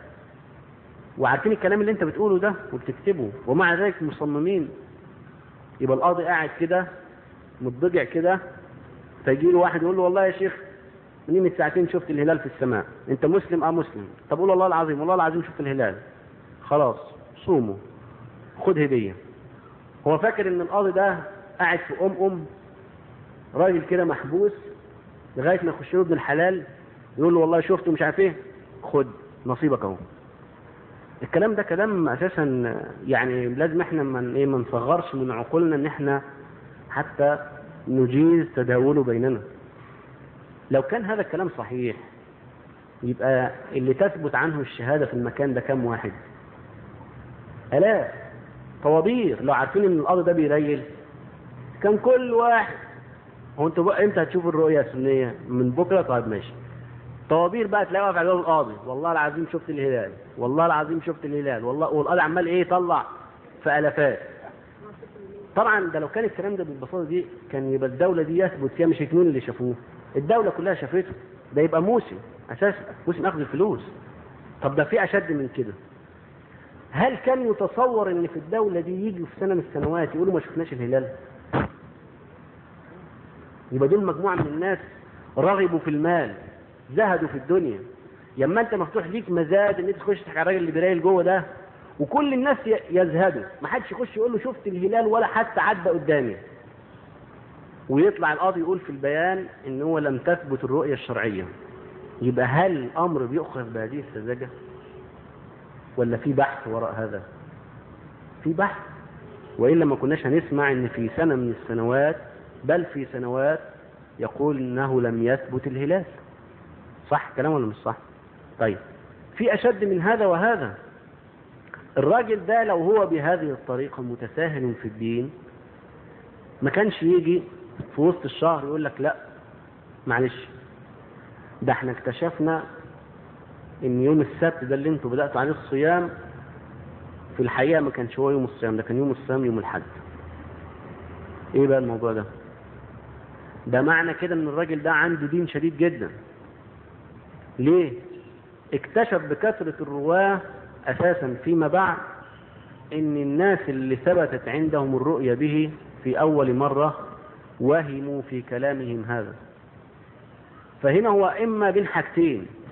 وعارفين الكلام اللي انت بتقوله ده وبتكتبه ومع ذلك مصممين يبقى القاضي قاعد كده متضجع كده فيجي له واحد يقول له والله يا شيخ من قيمة ساعتين شفت الهلال في السماء انت مسلم اه مسلم طب قول والله العظيم والله العظيم شفت الهلال خلاص صوموا خد هدية هو فاكر ان القاضي ده قاعد في ام ام راجل كده محبوس لغاية ما يخش له ابن الحلال يقول له والله شفته مش عارف ايه خد نصيبك اهو الكلام ده كلام اساسا يعني لازم احنا من ايه ما نصغرش من عقولنا ان احنا حتى نجيز تداوله بيننا لو كان هذا الكلام صحيح يبقى اللي تثبت عنه الشهادة في المكان ده كام واحد آلاف طوابير لو عارفين ان القاضي ده بيريل كان كل واحد هو انتوا بقى امتى هتشوفوا الرؤية السنية من بكرة طيب ماشي طوابير بقى تلاقي واقف على باب القاضي والله العظيم شفت الهلال والله العظيم شفت الهلال والله والقاضي عمال ايه يطلع في الافات طبعا ده لو كان الكلام ده بالبساطه دي كان يبقى الدوله دي يثبت فيها مش اثنين اللي شافوه الدوله كلها شافته ده يبقى موسم اساسا موسم اخذ الفلوس طب ده في اشد من كده هل كان يتصور ان في الدوله دي يجي في سنه من السنوات يقولوا ما شفناش الهلال يبقى دول مجموعه من الناس رغبوا في المال زهدوا في الدنيا لما انت مفتوح ليك مزاد ان انت تخش تحكي على الراجل اللي بيرايل جوه ده وكل الناس ي- يزهدوا ما حدش يخش يقول له شفت الهلال ولا حتى عدى قدامي ويطلع القاضي يقول في البيان ان هو لم تثبت الرؤيه الشرعيه يبقى هل الامر بيؤخذ بهذه السذاجه ولا في بحث وراء هذا في بحث والا ما كناش هنسمع ان في سنه من السنوات بل في سنوات يقول انه لم يثبت الهلال صح كلام ولا مش صح طيب في اشد من هذا وهذا الراجل ده لو هو بهذه الطريقة متساهل في الدين ما كانش يجي في وسط الشهر يقول لك لا معلش ده احنا اكتشفنا ان يوم السبت ده اللي انتوا بدأتوا عليه الصيام في الحقيقة ما كانش هو يوم الصيام ده كان يوم الصيام يوم الحد ايه بقى الموضوع ده ده معنى كده ان الراجل ده عنده دين شديد جدا ليه اكتشف بكثرة الرواه اساسا فيما بعد ان الناس اللي ثبتت عندهم الرؤية به في اول مرة وهموا في كلامهم هذا فهنا هو اما بين حاجتين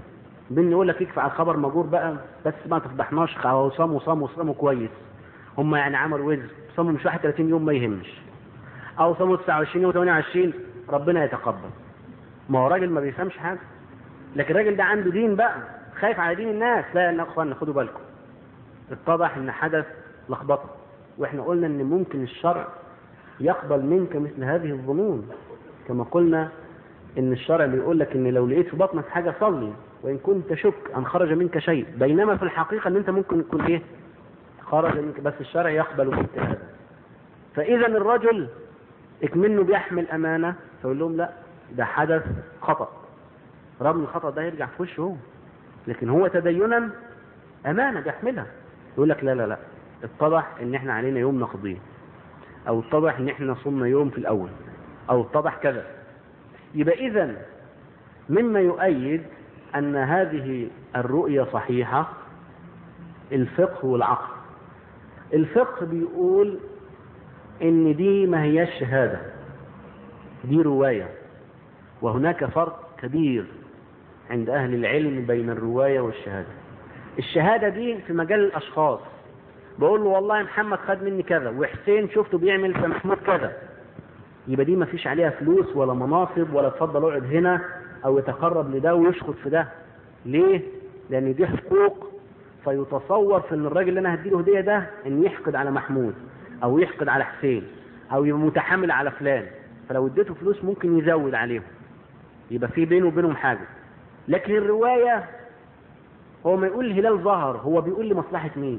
بين يقول لك يكفي على الخبر مجور بقى بس ما تفضحناش او صاموا صاموا صاموا كويس هم يعني عملوا وزر صاموا مش 31 يوم ما يهمش او صاموا 29 يوم 28 ربنا يتقبل ما هو راجل ما بيفهمش حاجه لكن الراجل ده عنده دين بقى خايف على دين الناس لا يا اخوانا خدوا بالكم اتضح ان حدث لخبطه واحنا قلنا ان ممكن الشرع يقبل منك مثل هذه الظنون كما قلنا ان الشرع بيقول لك ان لو لقيت في بطنك حاجه صلي وان كنت تشك ان خرج منك شيء بينما في الحقيقه ان انت ممكن يكون ايه خرج منك بس الشرع يقبل منك هذا فاذا الرجل اكمنه بيحمل امانه فيقول لهم لا ده حدث خطا رغم الخطا ده يرجع في وشه هو لكن هو تدينا امانه بيحملها يقول لك لا لا لا اتضح ان احنا علينا يوم نقضيه او اتضح ان احنا صمنا يوم في الاول او اتضح كذا يبقى اذا مما يؤيد ان هذه الرؤية صحيحة الفقه والعقل الفقه بيقول ان دي ما هياش شهادة دي رواية وهناك فرق كبير عند اهل العلم بين الرواية والشهادة الشهادة دي في مجال الاشخاص بقول له والله محمد خد مني كذا وحسين شفته بيعمل في محمود كذا يبقى دي ما فيش عليها فلوس ولا مناصب ولا اتفضل اقعد هنا او يتقرب لده ويشخط في ده ليه لان دي حقوق فيتصور في ان الراجل اللي انا هديله هديه ده ان يحقد على محمود او يحقد على حسين او يبقى متحامل على فلان فلو اديته فلوس ممكن يزود عليهم يبقى في بينه وبينهم حاجه لكن الروايه هو ما يقول الهلال ظهر هو بيقول لمصلحه مين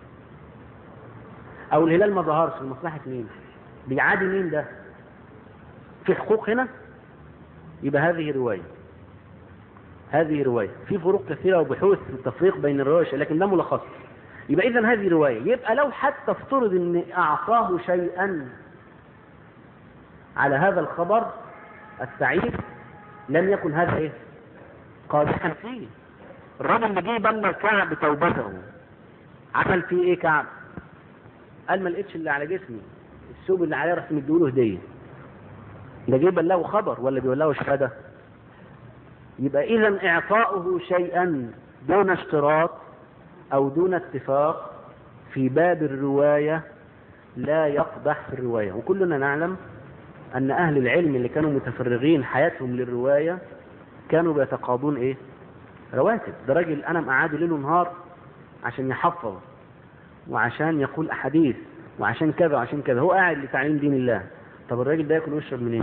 او الهلال ما ظهرش لمصلحه مين بيعادي مين ده في حقوق هنا يبقى هذه روايه هذه رواية في فروق كثيرة وبحوث في التفريق بين الرواية لكن ده ملخص يبقى إذا هذه رواية يبقى لو حتى افترض أن أعطاه شيئا على هذا الخبر السعيد لم يكن هذا إيه قادحا فيه الرجل اللي جه بلغ كعب توبته عمل فيه إيه كعب قال ما لقيتش اللي على جسمي الثوب اللي عليه رحت مديله هدية ده جه بلغه خبر ولا بيبلغه شهاده يبقى إذا إعطاؤه شيئا دون اشتراط أو دون اتفاق في باب الرواية لا يقدح في الرواية وكلنا نعلم أن أهل العلم اللي كانوا متفرغين حياتهم للرواية كانوا بيتقاضون إيه؟ رواتب ده راجل أنا مقعده ليل ونهار عشان يحفظ وعشان يقول أحاديث وعشان كذا وعشان كذا هو قاعد لتعليم دين الله طب الراجل ده ياكل ويشرب منين؟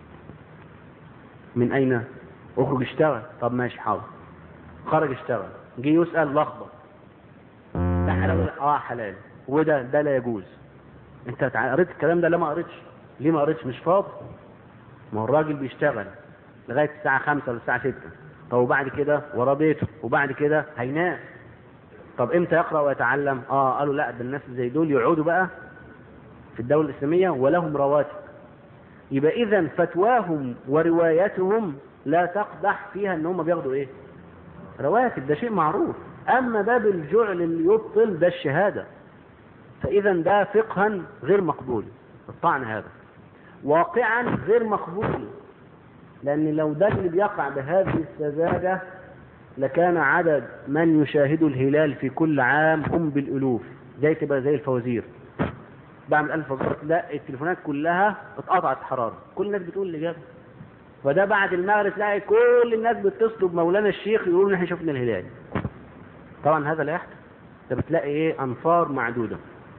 من أين؟ اخرج اشتغل طب ماشي حاضر خرج اشتغل جه يسأل لخبط ده حلال اه حلال وده ده لا يجوز انت قريت الكلام ده لا ما قريتش ليه ما قريتش مش فاضي ما هو الراجل بيشتغل لغايه الساعه 5 ولا الساعه 6 طب وبعد كده وراه بيته وبعد كده هينام طب امتى يقرا ويتعلم اه قالوا لا ده الناس زي دول يقعدوا بقى في الدوله الاسلاميه ولهم رواتب يبقى اذا فتواهم وروايتهم لا تقدح فيها ان هم بياخدوا ايه رواتب ده شيء معروف اما باب الجعل اللي يبطل ده الشهاده فاذا ده فقها غير مقبول الطعن هذا واقعا غير مقبول لان لو ده اللي بيقع بهذه السذاجه لكان عدد من يشاهد الهلال في كل عام هم بالالوف زي تبقى زي الفوازير بعمل ألف فوازير لا التليفونات كلها اتقطعت حراره كل الناس بتقول الاجابه فده بعد المغرب تلاقي كل الناس بتطلب مولانا الشيخ يقولوا ان احنا شفنا الهلال طبعا هذا لا يحدث ده بتلاقي ايه انفار معدوده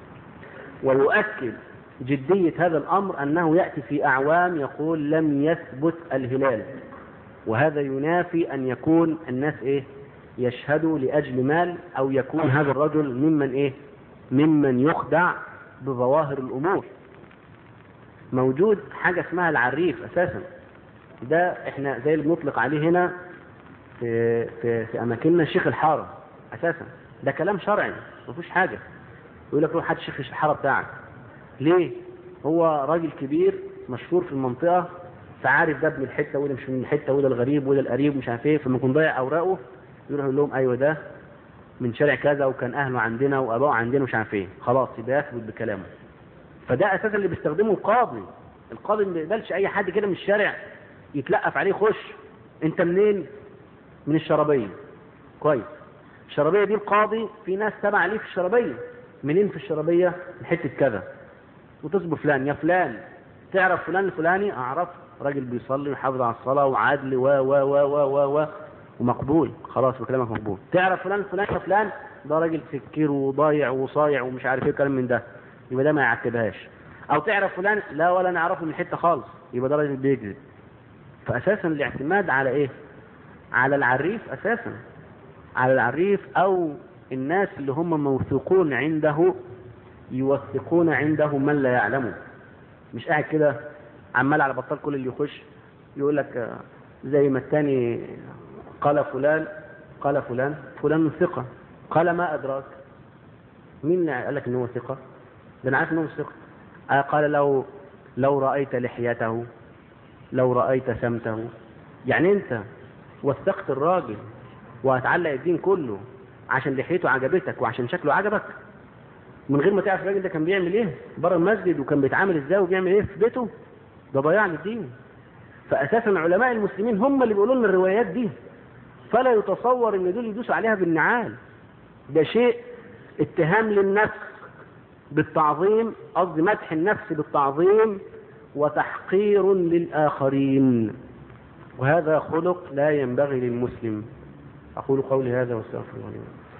ويؤكد جدية هذا الأمر أنه يأتي في أعوام يقول لم يثبت الهلال وهذا ينافي أن يكون الناس إيه يشهدوا لأجل مال أو يكون هذا الرجل ممن إيه ممن يخدع بظواهر الأمور موجود حاجة اسمها العريف أساسا ده احنا زي اللي بنطلق عليه هنا في, في, في أماكننا شيخ الحارة أساسا ده كلام شرعي ما فيهوش حاجة يقول لك روح هات شيخ الحارة بتاعك ليه هو راجل كبير مشهور في المنطقة فعارف ده ابن الحتة وده مش من الحتة وده الغريب وده القريب مش عارف ايه فلما يكون ضايع أوراقه يروح يقول لهم أيوه ده من شارع كذا وكان أهله عندنا وأبوه عندنا مش عارف ايه خلاص يبقى يثبت بكلامه فده أساسا اللي بيستخدمه القاضي القاضي ما بيقبلش أي حد كده من الشارع يتلقف عليه خش أنت منين؟ من الشرابية كويس الشرابيه دي القاضي في ناس تبع ليه في الشرابيه منين في الشرابيه من حته كذا وتصبر فلان يا فلان تعرف فلان الفلاني اعرف راجل بيصلي ويحافظ على الصلاه وعادل و و و و و و ومقبول خلاص بكلامك مقبول تعرف فلان الفلاني يا فلان ده راجل سكير وضايع وصايع ومش عارف ايه كلام من ده يبقى ده ما يعتبهاش او تعرف فلان لا ولا نعرفه من حته خالص يبقى ده راجل بيكذب فاساسا الاعتماد على ايه على العريف اساسا على العريف او الناس اللي هم موثوقون عنده يوثقون عنده من لا يعلمه مش قاعد كده عمال على بطال كل اللي يخش يقول لك آه، زي ما الثاني قال فلان قال فلان فلان ثقة قال ما أدراك مين اللي قال لك ان هو ثقة ده انا عارف ان هو مش ثقة آه، قال لو لو رأيت لحيته لو رأيت سمته يعني انت وثقت الراجل وهتعلق الدين كله عشان لحيته عجبتك وعشان شكله عجبك من غير ما تعرف الراجل ده كان بيعمل ايه بره المسجد وكان بيتعامل ازاي وبيعمل ايه في بيته ده ضياع للدين فاساسا علماء المسلمين هم اللي بيقولوا لنا الروايات دي فلا يتصور ان دول يدوسوا عليها بالنعال ده شيء اتهام للنفس بالتعظيم قصدي مدح النفس بالتعظيم وتحقير للآخرين وهذا خلق لا ينبغي للمسلم أقول قولي هذا واستغفر الله لي ولكم